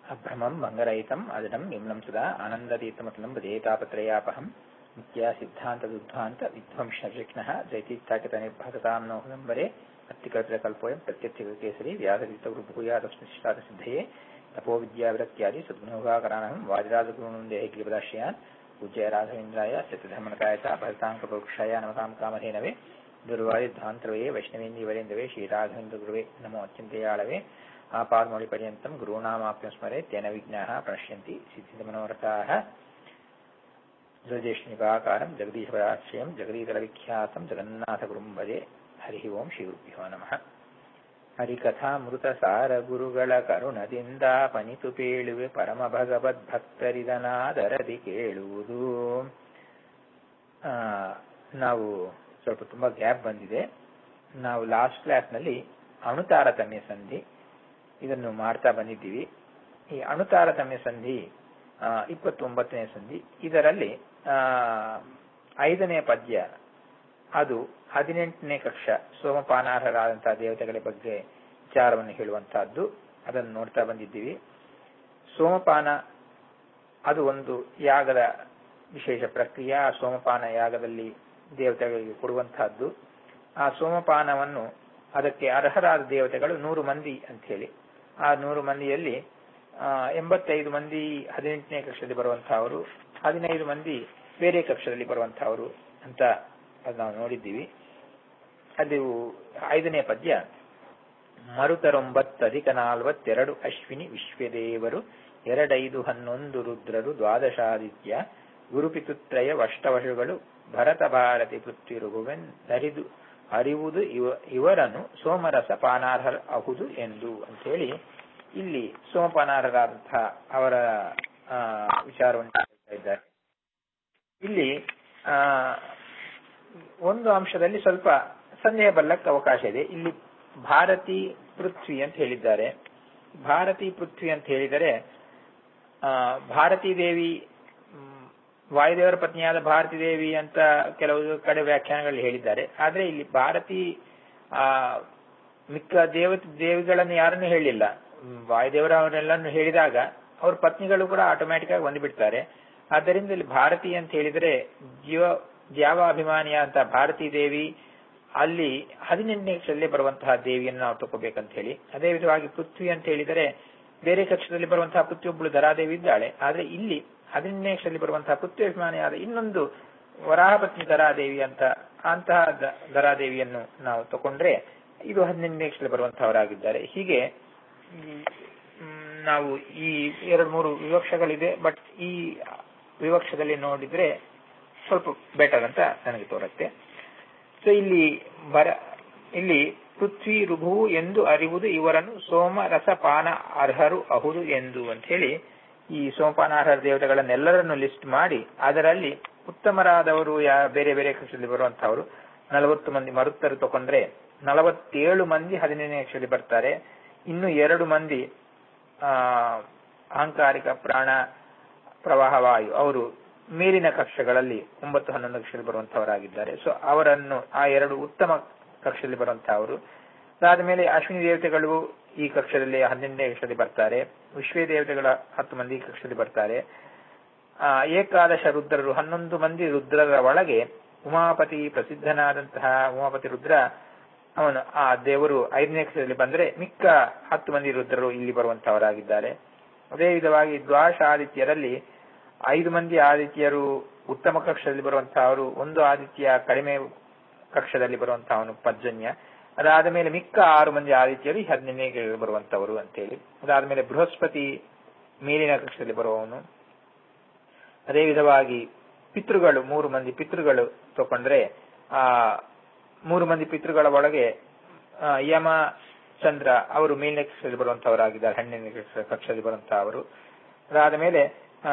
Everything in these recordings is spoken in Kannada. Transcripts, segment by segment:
अभ्रमं भङ्गरहितम् अजडं निम्नं सदा आनन्दतीर्थमतलं भजेतापत्रयापहं नित्या सिद्धान्तदुद्ध्वान्त विध्वंसशिक्ष्णः जैतीर्थाकितनिर्भसतां नो हृदम्बरे अत्तिकल्पयं प्रत्यत्यकेसरी व्यासतीर्थगुरुभूयादस्मिष्टादसिद्धये तपोविद्याविरक्त्यादि सद्गुणोगाकरानहं वादिराजगुरुनन्देः गिरिपदाश्रयान् पूज्य राघवेन्द्राय सत्यधर्मनकाय च भरताङ्कपरोक्षाय नमतां कामधेनवे दुर्वादिध्वान्तरवे वैष्णवेन्दीवरेन्दवे श्रीराघवेन्द्रगुरुवे नमो अत्यन्तयाळवे आपादमौलिपर्यन्तं गुरूणामाप्यं स्मरे तेन विघ्नाः प्रणश्यन्ति सिद्धिमनोरथाः जगदेशनिपाकारं जगदीशपदाश्रयं जगदीतलविख्यातं जगन्नाथगुरुं भजे ಹರಿ ಓಂ ಶ್ರೀ ಗುರುಭ್ಯೋ ನಮಃ ಹರಿಕಥಾಮೃತಸಾರ ಗುರುಗಳ ಕರುಣದಿಂದ ಪನಿತು ಪೇಳುವೆ ಪರಮ ಭಗವದ್ಭಕ್ತರಿದನಾದರದಿ ಕೇಳುವುದು ನಾವು ಸ್ವಲ್ಪ ತುಂಬಾ ಗ್ಯಾಪ್ ಬಂದಿದೆ ನಾವು ಲಾಸ್ಟ್ ಕ್ಲಾಸ್ನಲ್ಲಿ ಅಣುತಾರತಮ್ಯ ಸಂಧಿ ಇದನ್ನು ಮಾಡ್ತಾ ಬಂದಿದ್ದೀವಿ ಈ ಅಣುತಾರತಮ್ಯ ಸಂಧಿ ಇಪ್ಪತ್ತೊಂಬತ್ತನೇ ಸಂಧಿ ಇದರಲ್ಲಿ ಐದನೇ ಪದ್ಯ ಅದು ಹದಿನೆಂಟನೇ ಕಕ್ಷ ಸೋಮಪಾನಾರ್ಹರಾದಂತಹ ದೇವತೆಗಳ ಬಗ್ಗೆ ವಿಚಾರವನ್ನು ಹೇಳುವಂತಹದ್ದು ಅದನ್ನು ನೋಡ್ತಾ ಬಂದಿದ್ದೀವಿ ಸೋಮಪಾನ ಅದು ಒಂದು ಯಾಗದ ವಿಶೇಷ ಪ್ರಕ್ರಿಯೆ ಆ ಸೋಮಪಾನ ಯಾಗದಲ್ಲಿ ದೇವತೆಗಳಿಗೆ ಕೊಡುವಂತಹದ್ದು ಆ ಸೋಮಪಾನವನ್ನು ಅದಕ್ಕೆ ಅರ್ಹರಾದ ದೇವತೆಗಳು ನೂರು ಮಂದಿ ಅಂತ ಹೇಳಿ ಆ ನೂರು ಮಂದಿಯಲ್ಲಿ ಎಂಬತ್ತೈದು ಮಂದಿ ಹದಿನೆಂಟನೇ ಕಕ್ಷದಲ್ಲಿ ಬರುವಂತಹವರು ಹದಿನೈದು ಮಂದಿ ಬೇರೆ ಕಕ್ಷದಲ್ಲಿ ಬರುವಂತಹವರು ಅಂತ ಅದು ನಾವು ನೋಡಿದ್ದೀವಿ ಅದು ಐದನೇ ಪದ್ಯ ಮರುತರೊಂಬತ್ತಧಿಕ ನಾಲ್ವತ್ತೆರಡು ಅಶ್ವಿನಿ ವಿಶ್ವದೇವರು ಎರಡೈದು ಹನ್ನೊಂದು ರುದ್ರರು ದ್ವಾದಶಾದಿತ್ಯ ಗುರುಪಿತುತ್ರಯ ವಷ್ಟವಶುಗಳು ಭರತ ಭಾರತಿ ಪೃಥ್ವಿರುಗುವೆನ್ ಧರಿದು ಅರಿವುದು ಇವ ಇವರನ್ನು ಸೋಮರಸ ಪಾನಾರ್ಹರ ಅಹುದು ಎಂದು ಅಂತೇಳಿ ಇಲ್ಲಿ ಸೋಮಪಾನಾರ್ಹರಾದಂತಹ ಅವರ ವಿಚಾರವನ್ನು ಹೇಳ್ತಾ ಇದ್ದಾರೆ ಇಲ್ಲಿ ಆ ಒಂದು ಅಂಶದಲ್ಲಿ ಸ್ವಲ್ಪ ಸಂದೇಹ ಬರ್ಲಕ್ಕೆ ಅವಕಾಶ ಇದೆ ಇಲ್ಲಿ ಭಾರತಿ ಪೃಥ್ವಿ ಅಂತ ಹೇಳಿದ್ದಾರೆ ಭಾರತಿ ಪೃಥ್ವಿ ಅಂತ ಹೇಳಿದರೆ ಭಾರತೀ ದೇವಿ ವಾಯುದೇವರ ಪತ್ನಿಯಾದ ಭಾರತೀ ದೇವಿ ಅಂತ ಕೆಲವು ಕಡೆ ವ್ಯಾಖ್ಯಾನಗಳಲ್ಲಿ ಹೇಳಿದ್ದಾರೆ ಆದ್ರೆ ಇಲ್ಲಿ ಭಾರತಿ ಆ ಮಿಕ್ಕ ದೇವ ದೇವಿಗಳನ್ನು ಯಾರನ್ನು ಹೇಳಿಲ್ಲ ವಾಯುದೇವರವರೆಲ್ಲನ್ನು ಹೇಳಿದಾಗ ಅವ್ರ ಪತ್ನಿಗಳು ಕೂಡ ಆಟೋಮ್ಯಾಟಿಕ್ ಆಗಿ ಬಂದುಬಿಡ್ತಾರೆ ಆದ್ದರಿಂದ ಇಲ್ಲಿ ಭಾರತಿ ಅಂತ ಹೇಳಿದರೆ ಜೀವ ದ್ಯಾವ ಅಭಿಮಾನಿಯ ಅಂತ ಭಾರತೀ ದೇವಿ ಅಲ್ಲಿ ಹದಿನೆಂಟನೇ ಕಕ್ಷದಲ್ಲಿ ಬರುವಂತಹ ದೇವಿಯನ್ನು ನಾವು ತಗೋಬೇಕಂತ ಹೇಳಿ ಅದೇ ವಿಧವಾಗಿ ಪೃಥ್ವಿ ಅಂತ ಹೇಳಿದರೆ ಬೇರೆ ಕಕ್ಷದಲ್ಲಿ ಬರುವಂತಹ ಪೃಥ್ವಿಯೊಬ್ಬಳು ದರಾದೇವಿ ಇದ್ದಾಳೆ ಆದ್ರೆ ಇಲ್ಲಿ ಹದಿನೆಂಟನೇ ಕಕ್ಷದಲ್ಲಿ ಬರುವಂತಹ ಪೃಥ್ವಿ ಅಭಿಮಾನಿಯಾದ ಇನ್ನೊಂದು ವರಾಹಪತ್ನಿ ದರಾದೇವಿ ಅಂತ ಅಂತಹ ದರಾದೇವಿಯನ್ನು ನಾವು ತಗೊಂಡ್ರೆ ಇದು ಹದಿನೆಂಟನೇ ಕಕ್ಷದಲ್ಲಿ ಬರುವಂತಹವರಾಗಿದ್ದಾರೆ ಹೀಗೆ ನಾವು ಈ ಎರಡು ಮೂರು ವಿವಕ್ಷಗಳಿದೆ ಬಟ್ ಈ ವಿವಕ್ಷದಲ್ಲಿ ನೋಡಿದ್ರೆ ಸ್ವಲ್ಪ ಬೆಟರ್ ಅಂತ ನನಗೆ ತೋರುತ್ತೆ ಸೊ ಇಲ್ಲಿ ಬರ ಇಲ್ಲಿ ಪೃಥ್ವಿ ರುಭು ಎಂದು ಅರಿವುದು ಇವರನ್ನು ಸೋಮ ರಸಪಾನ ಅರ್ಹರು ಅಹುದು ಎಂದು ಅಂತ ಹೇಳಿ ಈ ಸೋಮಪಾನಾರ್ಹ ದೇವತೆಗಳನ್ನೆಲ್ಲರನ್ನು ಲಿಸ್ಟ್ ಮಾಡಿ ಅದರಲ್ಲಿ ಉತ್ತಮರಾದವರು ಯಾ ಬೇರೆ ಬೇರೆ ಕಕ್ಷದಲ್ಲಿ ಬರುವಂತಹವರು ನಲವತ್ತು ಮಂದಿ ಮರುತ್ತರು ತಗೊಂಡ್ರೆ ನಲವತ್ತೇಳು ಮಂದಿ ಹದಿನೈದನೇ ಕಕ್ಷದಲ್ಲಿ ಬರ್ತಾರೆ ಇನ್ನು ಎರಡು ಮಂದಿ ಆ ಅಹಂಕಾರಿಕ ಪ್ರಾಣ ಪ್ರವಾಹವಾಯು ಅವರು ಮೇಲಿನ ಕಕ್ಷೆಗಳಲ್ಲಿ ಒಂಬತ್ತು ಹನ್ನೊಂದು ಕಕ್ಷೆಯಲ್ಲಿ ಬರುವಂತಹವರಾಗಿದ್ದಾರೆ ಸೊ ಅವರನ್ನು ಆ ಎರಡು ಉತ್ತಮ ಕಕ್ಷೆಯಲ್ಲಿ ಬರುವಂತಹವರು ಅದಾದ ಮೇಲೆ ಅಶ್ವಿನಿ ದೇವತೆಗಳು ಈ ಕಕ್ಷದಲ್ಲಿ ಹನ್ನೆರಡನೇ ಕಕ್ಷದಲ್ಲಿ ಬರ್ತಾರೆ ವಿಶ್ವೇ ದೇವತೆಗಳ ಹತ್ತು ಮಂದಿ ಕಕ್ಷದಲ್ಲಿ ಬರ್ತಾರೆ ಆ ಏಕಾದಶ ರುದ್ರರು ಹನ್ನೊಂದು ಮಂದಿ ರುದ್ರರ ಒಳಗೆ ಉಮಾಪತಿ ಪ್ರಸಿದ್ಧನಾದಂತಹ ಉಮಾಪತಿ ರುದ್ರ ಅವನು ಆ ದೇವರು ಐದನೇ ಕಕ್ಷದಲ್ಲಿ ಬಂದ್ರೆ ಮಿಕ್ಕ ಹತ್ತು ಮಂದಿ ರುದ್ರರು ಇಲ್ಲಿ ಬರುವಂತಹವರಾಗಿದ್ದಾರೆ ಅದೇ ವಿಧವಾಗಿ ದ್ವಾಶ ಆದಿತ್ಯರಲ್ಲಿ ಐದು ಮಂದಿ ಆದಿತ್ಯರು ಉತ್ತಮ ಕಕ್ಷದಲ್ಲಿ ಬರುವಂತಹವರು ಒಂದು ಆದಿತ್ಯ ಕಡಿಮೆ ಕಕ್ಷದಲ್ಲಿ ಬರುವಂತಹವನು ಪರ್ಜನ್ಯ ಅದಾದ ಮೇಲೆ ಮಿಕ್ಕ ಆರು ಮಂದಿ ಆದಿತ್ಯರು ಹದಿನೆಂಟನೇ ಬರುವಂತವರು ಅಂತೇಳಿ ಅದಾದ ಮೇಲೆ ಬೃಹಸ್ಪತಿ ಮೇಲಿನ ಕಕ್ಷದಲ್ಲಿ ಬರುವವನು ಅದೇ ವಿಧವಾಗಿ ಪಿತೃಗಳು ಮೂರು ಮಂದಿ ಪಿತೃಗಳು ತಗೊಂಡ್ರೆ ಆ ಮೂರು ಮಂದಿ ಪಿತೃಗಳ ಒಳಗೆ ಯಮ ಚಂದ್ರ ಅವರು ಮೇಲಿನ ಕಕ್ಷದಲ್ಲಿ ಬರುವಂತಹವರಾಗಿದ್ದಾರೆ ಹನ್ನೆರಡನೇ ಕಕ್ಷದಲ್ಲಿ ಬರುವಂತಹ ಅವರು ಅದಾದ ಮೇಲೆ ಆ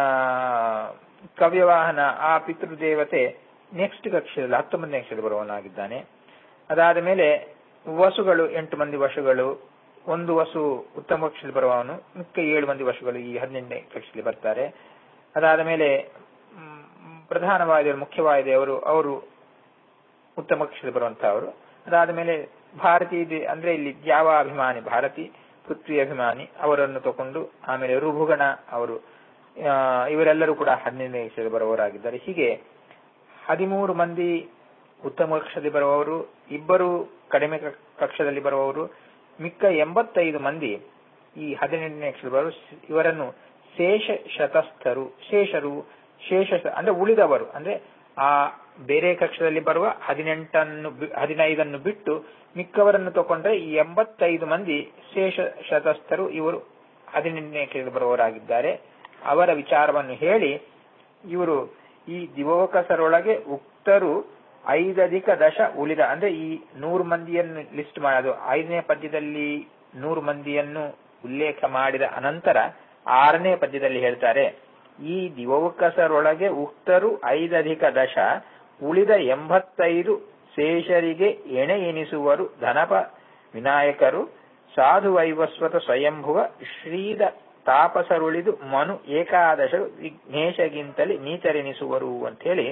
ಕವ್ಯವಾಹನ ಆ ಪಿತೃದೇವತೆ ನೆಕ್ಸ್ಟ್ ಕಕ್ಷೆಯಲ್ಲಿ ಹತ್ತೊಂಬತ್ತನೇ ಕಕ್ಷೆಯಲ್ಲಿ ಬರುವವನಾಗಿದ್ದಾನೆ ಅದಾದ ಮೇಲೆ ವಸುಗಳು ಎಂಟು ಮಂದಿ ವಸುಗಳು ಒಂದು ವಸು ಉತ್ತಮ ಕಕ್ಷೆಯಲ್ಲಿ ಬರುವವನು ಮಿಕ್ಕ ಏಳು ಮಂದಿ ವಸುಗಳು ಈ ಹದಿನೆಂಟನೇ ಕಕ್ಷೆಯಲ್ಲಿ ಬರ್ತಾರೆ ಅದಾದ ಮೇಲೆ ಪ್ರಧಾನವಾದಿಯವರು ಮುಖ್ಯವಾದಿಯವರು ಅವರು ಉತ್ತಮ ಕಕ್ಷೆಯಲ್ಲಿ ಬರುವಂತಹವರು ಅದಾದ ಮೇಲೆ ಭಾರತಿ ಅಂದ್ರೆ ಇಲ್ಲಿ ಯಾವ ಅಭಿಮಾನಿ ಭಾರತಿ ಪೃಥ್ವಿ ಅಭಿಮಾನಿ ಅವರನ್ನು ತಕೊಂಡು ಆಮೇಲೆ ರುಭುಗಣ ಅವರು ಆ, ಇವರೆಲ್ಲರೂ ಕೂಡ ಹದಿನೈದನೇ ಕಕ್ಷೆಯಲ್ಲಿ ಬರುವವರಾಗಿದ್ದಾರೆ ಹೀಗೆ ಹದಿಮೂರು ಮಂದಿ ಉತ್ತಮ ಕಕ್ಷದಲ್ಲಿ ಬರುವವರು ಇಬ್ಬರು ಕಡಿಮೆ ಕ- ಕಕ್ಷದಲ್ಲಿ ಬರುವವರು ಮಿಕ್ಕ ಎಂಬತ್ತೈದು ಮಂದಿ ಈ ಹದಿನೆಂಟನೇ ಕಕ್ಷದಲ್ಲಿ ಬರುವ ಇವರನ್ನು ಶೇಷ ಶತಸ್ಥರು ಶೇಷರು ಶೇಷ ಶ- ಅಂದ್ರೆ ಉಳಿದವರು ಅಂದ್ರೆ ಆ ಬೇರೆ ಕಕ್ಷದಲ್ಲಿ ಬರುವ ಹದಿನೆಂಟನ್ನು ಬಿ- ಹದಿನೈದನ್ನು ಬಿಟ್ಟು ಮಿಕ್ಕವರನ್ನು ತಗೊಂಡ್ರೆ ಈ ಎಂಬತ್ತೈದು ಮಂದಿ ಶೇಷ ಶತಸ್ಥರು ಇವರು ಹದಿನೆಂಟನೇ ಕಕ್ಷದಲ್ಲಿ ಬರುವವರಾಗಿದ್ದಾರೆ ಅವರ ವಿಚಾರವನ್ನು ಹೇಳಿ ಇವರು ಈ ದಿವೋಕಸರೊಳಗೆ ಉಕ್ತರು ಐದಧಿಕ ದಶ ಉಳಿದ ಅಂದ್ರೆ ಈ ನೂರು ಮಂದಿಯನ್ನು ಲಿಸ್ಟ್ ಮಾಡೋದು ಐದನೇ ಪದ್ಯದಲ್ಲಿ ನೂರು ಮಂದಿಯನ್ನು ಉಲ್ಲೇಖ ಮಾಡಿದ ಅನಂತರ ಆರನೇ ಪದ್ಯದಲ್ಲಿ ಹೇಳ್ತಾರೆ ಈ ದಿವೋಕಸರೊಳಗೆ ಉಕ್ತರು ಐದಧಿಕ ದಶ ಉಳಿದ ಎಂಬತ್ತೈದು ಶೇಷರಿಗೆ ಎಣೆ ಎನಿಸುವರು ಧನಪ ವಿನಾಯಕರು ಸಾಧು ವೈವಸ್ವತ ಸ್ವಯಂಭುವ ಶ್ರೀದ ತಾಪಸರುಳಿದು ಮನು ಏಕಾದಶರು ವಿಘ್ನೇಶಗಿಂತಲೇ ನೀಚರೆನಿಸುವರು ಅಂತ ಹೇಳಿ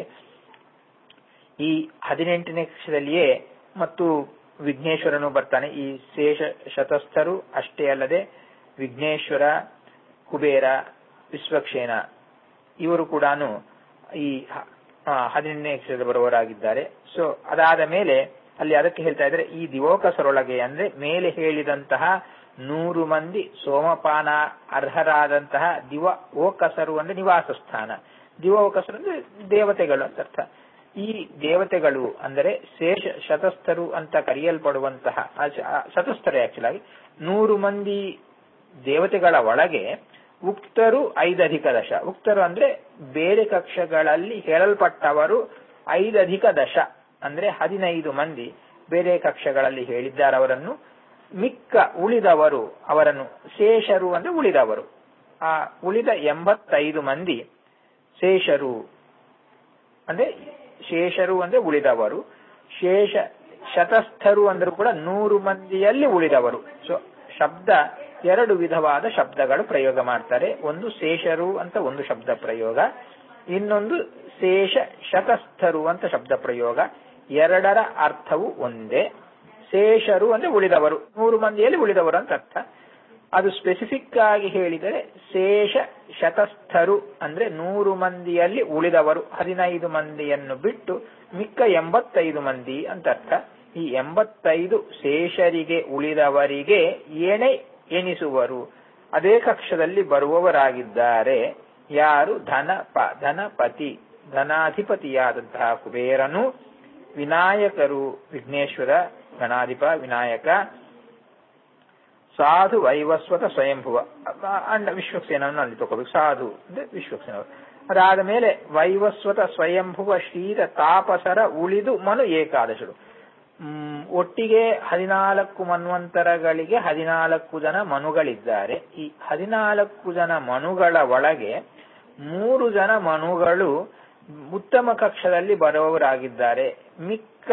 ಈ ಹದಿನೆಂಟನೇ ಕಕ್ಷದಲ್ಲಿಯೇ ಮತ್ತು ವಿಘ್ನೇಶ್ವರನು ಬರ್ತಾನೆ ಈ ಶೇಷ ಶತಸ್ಥರು ಅಷ್ಟೇ ಅಲ್ಲದೆ ವಿಘ್ನೇಶ್ವರ ಕುಬೇರ ವಿಶ್ವಕ್ಷೇನ ಇವರು ಕೂಡ ಈ ಹ- ಆ, ಹದಿನೆಂಟನೇ ಕಕ್ಷದಲ್ಲಿ ಬರುವವರಾಗಿದ್ದಾರೆ ಸೊ ಅದಾದ ಮೇಲೆ ಅಲ್ಲಿ ಅದಕ್ಕೆ ಹೇಳ್ತಾ ಇದ್ದಾರೆ ಈ ದಿವೋಕಸರೊಳಗೆ ಅಂದ್ರೆ ಮೇಲೆ ಹೇಳಿದಂತಹ ನೂರು ಮಂದಿ ಸೋಮಪಾನ ಅರ್ಹರಾದಂತಹ ದಿವ ಓಕಸರು ಅಂದ್ರೆ ನಿವಾಸ ಸ್ಥಾನ ದಿವೋಕಸರು ಅಂದ್ರೆ ದೇವತೆಗಳು ಅಂತ ಅರ್ಥ ಈ ದೇವತೆಗಳು ಅಂದರೆ ಶೇಷ ಶತಸ್ಥರು ಅಂತ ಕರೆಯಲ್ಪಡುವಂತಹ ಆ ಶ- ಆ ಶತಸ್ಥರೇ ಆಕ್ಚುಲ್ ಆಗಿ ನೂರು ಮಂದಿ ದೇವತೆಗಳ ಒಳಗೆ ಉಕ್ತರು ಐದಧಿಕ ದಶ ಉಕ್ತರು ಅಂದ್ರೆ ಬೇರೆ ಕಕ್ಷಗಳಲ್ಲಿ ಹೇಳಲ್ಪಟ್ಟವರು ಐದಧಿಕ ದಶ ಅಂದ್ರೆ ಹದಿನೈದು ಮಂದಿ ಬೇರೆ ಕಕ್ಷಗಳಲ್ಲಿ ಹೇಳಿದ್ದಾರೆ ಅವರನ್ನು ಮಿಕ್ಕ ಉಳಿದವರು ಅವರನ್ನು ಶೇಷರು ಅಂದ್ರೆ ಉಳಿದವರು ಆ ಉಳಿದ ಎಂಬತ್ತೈದು ಮಂದಿ ಶೇಷರು ಅಂದ್ರೆ ಶೇಷರು ಅಂದ್ರೆ ಉಳಿದವರು ಶೇಷ ಶತಸ್ಥರು ಅಂದ್ರೂ ಕೂಡ ನೂರು ಮಂದಿಯಲ್ಲಿ ಉಳಿದವರು ಸೊ ಶಬ್ದ ಎರಡು ವಿಧವಾದ ಶಬ್ದಗಳು ಪ್ರಯೋಗ ಮಾಡ್ತಾರೆ ಒಂದು ಶೇಷರು ಅಂತ ಒಂದು ಶಬ್ದ ಪ್ರಯೋಗ ಇನ್ನೊಂದು ಶೇಷ ಶತಸ್ಥರು ಅಂತ ಶಬ್ದ ಪ್ರಯೋಗ ಎರಡರ ಅರ್ಥವು ಒಂದೇ ಶೇಷರು ಅಂದ್ರೆ ಉಳಿದವರು ನೂರು ಮಂದಿಯಲ್ಲಿ ಉಳಿದವರು ಅಂತ ಅರ್ಥ ಅದು ಸ್ಪೆಸಿಫಿಕ್ ಆಗಿ ಹೇಳಿದರೆ ಶೇಷ ಶತಸ್ಥರು ಅಂದ್ರೆ ನೂರು ಮಂದಿಯಲ್ಲಿ ಉಳಿದವರು ಹದಿನೈದು ಮಂದಿಯನ್ನು ಬಿಟ್ಟು ಮಿಕ್ಕ ಎಂಬತ್ತೈದು ಮಂದಿ ಅಂತ ಅರ್ಥ ಈ ಎಂಬತ್ತೈದು ಶೇಷರಿಗೆ ಉಳಿದವರಿಗೆ ಎಣೆ ಎನಿಸುವರು ಅದೇ ಕಕ್ಷದಲ್ಲಿ ಬರುವವರಾಗಿದ್ದಾರೆ ಯಾರು ಧನ ಪ ಧನಪತಿ ಧನಾಧಿಪತಿಯಾದಂತಹ ಕುಬೇರನು ವಿನಾಯಕರು ವಿಘ್ನೇಶ್ವರ ಗಣಾಧಿಪ ವಿನಾಯಕ ಸಾಧು ವೈವಸ್ವತ ಸ್ವಯಂಭುವ ಅಂಡ ವಿಶ್ವಕ್ಸೇನನ್ನು ಅಲ್ಲಿ ತಗೋಬೇಕು ಸಾಧು ಅಂದ್ರೆ ವಿಶ್ವಕ್ಸೇನ ಅದಾದ ಮೇಲೆ ವೈವಸ್ವತ ಸ್ವಯಂಭುವ ಶ್ರೀರ ತಾಪಸರ ಉಳಿದು ಮನು ಏಕಾದಶರು ಹ್ಮ್, ಒಟ್ಟಿಗೆ ಹದಿನಾಲ್ಕು ಮನ್ವಂತರಗಳಿಗೆ ಹದಿನಾಲ್ಕು ಜನ ಮನುಗಳಿದ್ದಾರೆ ಈ ಹದಿನಾಲ್ಕು ಜನ ಮನುಗಳ ಒಳಗೆ ಮೂರು ಜನ ಮನುಗಳು ಉತ್ತಮ ಕಕ್ಷದಲ್ಲಿ ಬರುವವರಾಗಿದ್ದಾರೆ ಮಿಕ್ಕ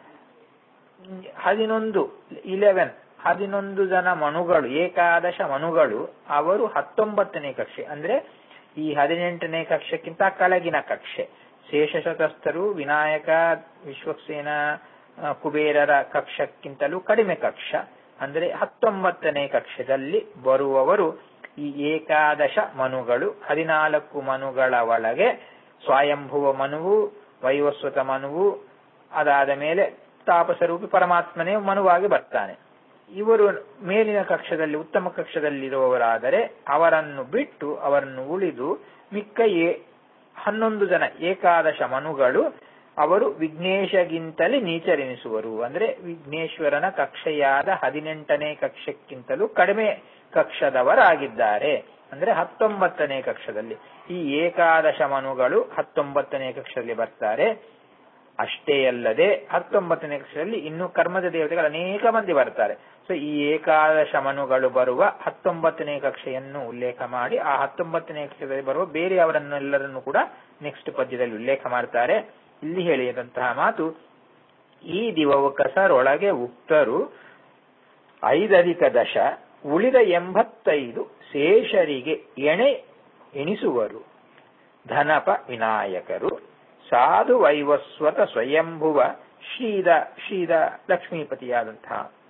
ಹದಿನೊಂದು ಇಲೆವೆನ್ ಹದಿನೊಂದು ಜನ ಮನುಗಳು ಏಕಾದಶ ಮನುಗಳು ಅವರು ಹತ್ತೊಂಬತ್ತನೇ ಕಕ್ಷೆ ಅಂದ್ರೆ ಈ ಹದಿನೆಂಟನೇ ಕಕ್ಷಕ್ಕಿಂತ ಕೆಳಗಿನ ಕಕ್ಷೆ ಶೇಷಶತಸ್ಥರು ವಿನಾಯಕ ವಿಶ್ವಕ್ಸೇನ ಆ, ಕುಬೇರರ ಕಕ್ಷಕ್ಕಿಂತಲೂ ಕಡಿಮೆ ಕಕ್ಷ ಅಂದ್ರೆ ಹತ್ತೊಂಬತ್ತನೇ ಕಕ್ಷದಲ್ಲಿ ಬರುವವರು ಈ ಏಕಾದಶ ಮನುಗಳು ಹದಿನಾಲ್ಕು ಮನುಗಳ ಒಳಗೆ ಸ್ವಯಂಭುವ ಮನುವು ವೈವಸ್ವತ ಮನುವು ಅದಾದ ಮೇಲೆ ತಾಪಸರೂಪಿ ಪರಮಾತ್ಮನೇ ಮನುವಾಗಿ ಬರ್ತಾನೆ ಇವರು ಮೇಲಿನ ಕಕ್ಷದಲ್ಲಿ ಉತ್ತಮ ಕಕ್ಷದಲ್ಲಿರುವವರಾದರೆ ಅವರನ್ನು ಬಿಟ್ಟು ಅವರನ್ನು ಉಳಿದು ಮಿಕ್ಕ ಏ ಹನ್ನೊಂದು ಜನ ಏಕಾದಶ ಮನುಗಳು ಅವರು ವಿಘ್ನೇಶಗಿಂತಲೇ ನೀಚರೆನಿಸುವರು ಅಂದ್ರೆ ವಿಘ್ನೇಶ್ವರನ ಕಕ್ಷೆಯಾದ ಹದಿನೆಂಟನೇ ಕಕ್ಷಕ್ಕಿಂತಲೂ ಕಡಿಮೆ ಕಕ್ಷದವರಾಗಿದ್ದಾರೆ ಅಂದ್ರೆ ಹತ್ತೊಂಬತ್ತನೇ ಕಕ್ಷದಲ್ಲಿ ಈ ಏಕಾದಶ ಮನುಗಳು ಹತ್ತೊಂಬತ್ತನೇ ಕಕ್ಷದಲ್ಲಿ ಬರ್ತಾರೆ ಅಷ್ಟೇ ಅಲ್ಲದೆ ಹತ್ತೊಂಬತ್ತನೇ ಕಕ್ಷದಲ್ಲಿ ಇನ್ನು ಕರ್ಮದ ದೇವತೆಗಳು ಅನೇಕ ಮಂದಿ ಬರ್ತಾರೆ ಸೊ ಈ ಏಕಾದಶ ಮನುಗಳು ಬರುವ ಹತ್ತೊಂಬತ್ತನೇ ಕಕ್ಷೆಯನ್ನು ಉಲ್ಲೇಖ ಮಾಡಿ ಆ ಹತ್ತೊಂಬತ್ತನೇ ಕಕ್ಷೆಯಲ್ಲಿ ಬರುವ ಬೇರೆಯವರನ್ನೆಲ್ಲರನ್ನು ಕೂಡ ನೆಕ್ಸ್ಟ್ ಪದ್ಯದಲ್ಲಿ ಉಲ್ಲೇಖ ಮಾಡ್ತಾರೆ ಇಲ್ಲಿ ಹೇಳಿದಂತಹ ಮಾತು ಈ ದಿವಕಸರೊಳಗೆ ಉಕ್ತರು ಐದಧಿಕ ದಶ ಉಳಿದ ಎಂಬತ್ತೈದು ಶೇಷರಿಗೆ ಎಣೆ ಎಣಿಸುವರು ಧನಪ ವಿನಾಯಕರು ಸಾಧು ವೈವಸ್ವತ ಸ್ವಯಂಭುವ ಶ್ರೀದ ಶ್ರೀದ ಲಕ್ಷ್ಮೀಪತಿಯಾದಂತಹ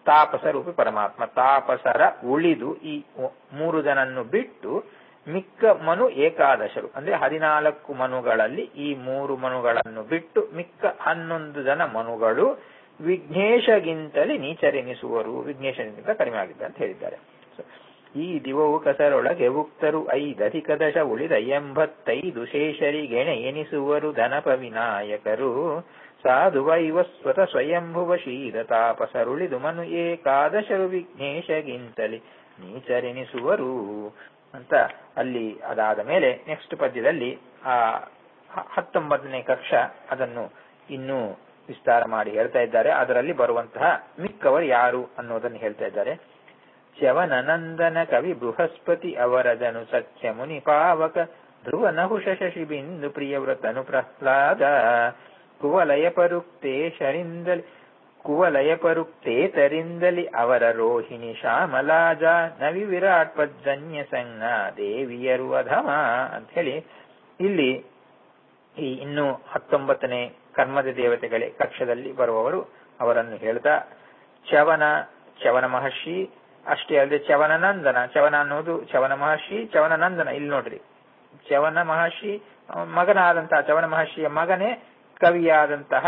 ತಾಪಸ ರೂಪಿ ಪರಮಾತ್ಮ ತಾಪಸರ ಉಳಿದು ಈ ಮೂರು ಜನನ್ನು ಬಿಟ್ಟು ಮಿಕ್ಕ ಮನು ಏಕಾದಶರು ಅಂದ್ರೆ ಹದಿನಾಲ್ಕು ಮನುಗಳಲ್ಲಿ ಈ ಮೂರು ಮನುಗಳನ್ನು ಬಿಟ್ಟು ಮಿಕ್ಕ ಹನ್ನೊಂದು ಜನ ಮನುಗಳು ವಿಘ್ನೇಶಗಿಂತಲೇ ನೀಚರೆನಿಸುವರು ವಿಘ್ನೇಶನಿಗಿಂತ ಕಡಿಮೆ ಆಗಿದ್ದಾರೆ ಅಂತ ಹೇಳಿದ್ದಾರೆ ಈ ದಿವವು ಕಸರೊಳಗೆ ಉಕ್ತರು ಐದಧಿಕ ದಶ ಉಳಿದ ಎಂಬತ್ತೈದು ಶೇಷರಿಗೆಣೆ ಎನಿಸುವರು ಧನಪ ವಿನಾಯಕರು ಸಾಧು ವೈವಸ್ವತ ಸ್ವಯಂಭುವ ಶೀಲ ತಾಪಸರುಳಿದು ಮನು ಏಕಾದಶರು ವಿಘ್ನೇಶಗಿಂತಲೇ ನೀಚರೆನಿಸುವರು ಅಂತ ಅಲ್ಲಿ ಅದಾದ ಮೇಲೆ ನೆಕ್ಸ್ಟ್ ಪದ್ಯದಲ್ಲಿ ಆ ಹತ್ತೊಂಬತ್ತನೇ ಕಕ್ಷ ಅದನ್ನು ಇನ್ನೂ ವಿಸ್ತಾರ ಮಾಡಿ ಹೇಳ್ತಾ ಇದ್ದಾರೆ ಅದರಲ್ಲಿ ಬರುವಂತಹ ಮಿಕ್ಕವರು ಯಾರು ಅನ್ನೋದನ್ನು ಹೇಳ್ತಾ ಇದ್ದಾರೆ ಚ್ಯವನನಂದನ ಕವಿ ಬೃಹಸ್ಪತಿ ಅವರದನು ಸಖ್ಯ ಮುನಿ ಪಾವಕ ಧ್ರುವ ನಹುಷ ಶಶಿ ಬಿಂದು ಪ್ರಿಯವ್ರತನು ಪ್ರಹ್ಲಾದ ಕುವಲಯ ಪರುಕ್ತೇಶರಿಂದಲಿ ಕುವಲಯ ಪರುಕ್ತೇತರಿಂದಲಿ ಅವರ ರೋಹಿಣಿ ಶ್ಯಾಮಲಾಜ ನವಿ ವಿರಾಟ್ ಪಜ್ಜನ್ಯ ಸಂಜ್ಞ ದೇವಿಯರು ಅಧಮ ಅಂತ ಹೇಳಿ ಇಲ್ಲಿ ಈ ಇನ್ನು ಹತ್ತೊಂಬತ್ತನೇ ಕರ್ಮದ ದೇವತೆಗಳೇ ಕಕ್ಷದಲ್ಲಿ ಬರುವವರು ಅವರನ್ನು ಹೇಳ್ತಾ ಚವನ ಚವನ ಮಹರ್ಷಿ ಅಷ್ಟೇ ಅಲ್ಲದೆ ಚವನ ನಂದನ ಚವನ ಅನ್ನೋದು ಚವನ ಮಹರ್ಷಿ ಚವನ ನಂದನ ಇಲ್ಲಿ ನೋಡ್ರಿ ಚವನ ಮಹರ್ಷಿ ಮಗನಾದಂತಹ ಚವನ ಮಹರ್ಷಿಯ ಮಗನೇ ಕವಿಯಾದಂತಹ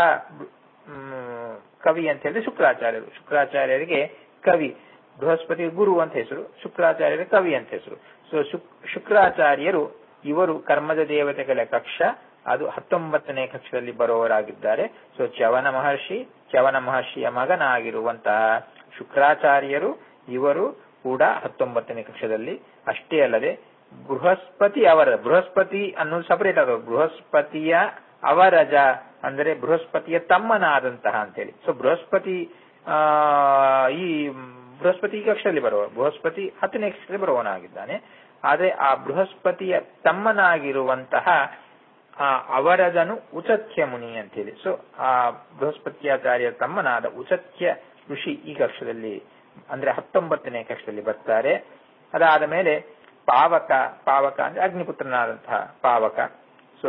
ಕವಿ ಅಂತ ಹೇಳಿದ್ರೆ ಶುಕ್ರಾಚಾರ್ಯರು ಶುಕ್ರಾಚಾರ್ಯರಿಗೆ ಕವಿ ಬೃಹಸ್ಪತಿ ಗುರು ಅಂತ ಹೆಸರು ಶುಕ್ರಾಚಾರ್ಯರ ಕವಿ ಅಂತ ಹೆಸರು ಸೊ ಶುಕ್ರಾಚಾರ್ಯರು ಇವರು ಕರ್ಮದ ದೇವತೆಗಳ ಕಕ್ಷ ಅದು ಹತ್ತೊಂಬತ್ತನೇ ಕಕ್ಷದಲ್ಲಿ ಬರುವವರಾಗಿದ್ದಾರೆ ಸೊ ಚವನ ಮಹರ್ಷಿ ಚವನ ಮಹರ್ಷಿಯ ಮಗನಾಗಿರುವಂತಹ ಶುಕ್ರಾಚಾರ್ಯರು ಇವರು ಕೂಡ ಹತ್ತೊಂಬತ್ತನೇ ಕಕ್ಷದಲ್ಲಿ ಅಷ್ಟೇ ಅಲ್ಲದೆ ಬೃಹಸ್ಪತಿ ಅವರ ಬೃಹಸ್ಪತಿ ಅನ್ನೋದು ಸಪರೇಟ್ ಆಗ ಬೃಹಸ್ಪತಿಯ ಅವರಜ ಅಂದರೆ ಬೃಹಸ್ಪತಿಯ ತಮ್ಮನಾದಂತಹ ಅಂತೇಳಿ ಸೊ ಬೃಹಸ್ಪತಿ ಆ ಈ ಬೃಹಸ್ಪತಿ ಈ ಕಕ್ಷದಲ್ಲಿ ಬರುವ ಬೃಹಸ್ಪತಿ ಹತ್ತನೇ ಕಕ್ಷದಲ್ಲಿ ಬರುವವನಾಗಿದ್ದಾನೆ ಆದ್ರೆ ಆ ಬೃಹಸ್ಪತಿಯ ತಮ್ಮನಾಗಿರುವಂತಹ ಆ ಅವರದನು ಉಚತ್ಯ ಮುನಿ ಅಂತೇಳಿ ಸೊ ಆ ಬೃಹಸ್ಪತ್ಯಾಚಾರ್ಯ ತಮ್ಮನಾದ ಉಚತ್ಯ ಋಷಿ ಈ ಕಕ್ಷದಲ್ಲಿ ಅಂದ್ರೆ ಹತ್ತೊಂಬತ್ತನೇ ಕಕ್ಷದಲ್ಲಿ ಬರ್ತಾರೆ ಅದಾದ ಮೇಲೆ ಪಾವಕ ಪಾವಕ ಅಂದ್ರೆ ಅಗ್ನಿಪುತ್ರನಾದಂತಹ ಪಾವಕ ಸೊ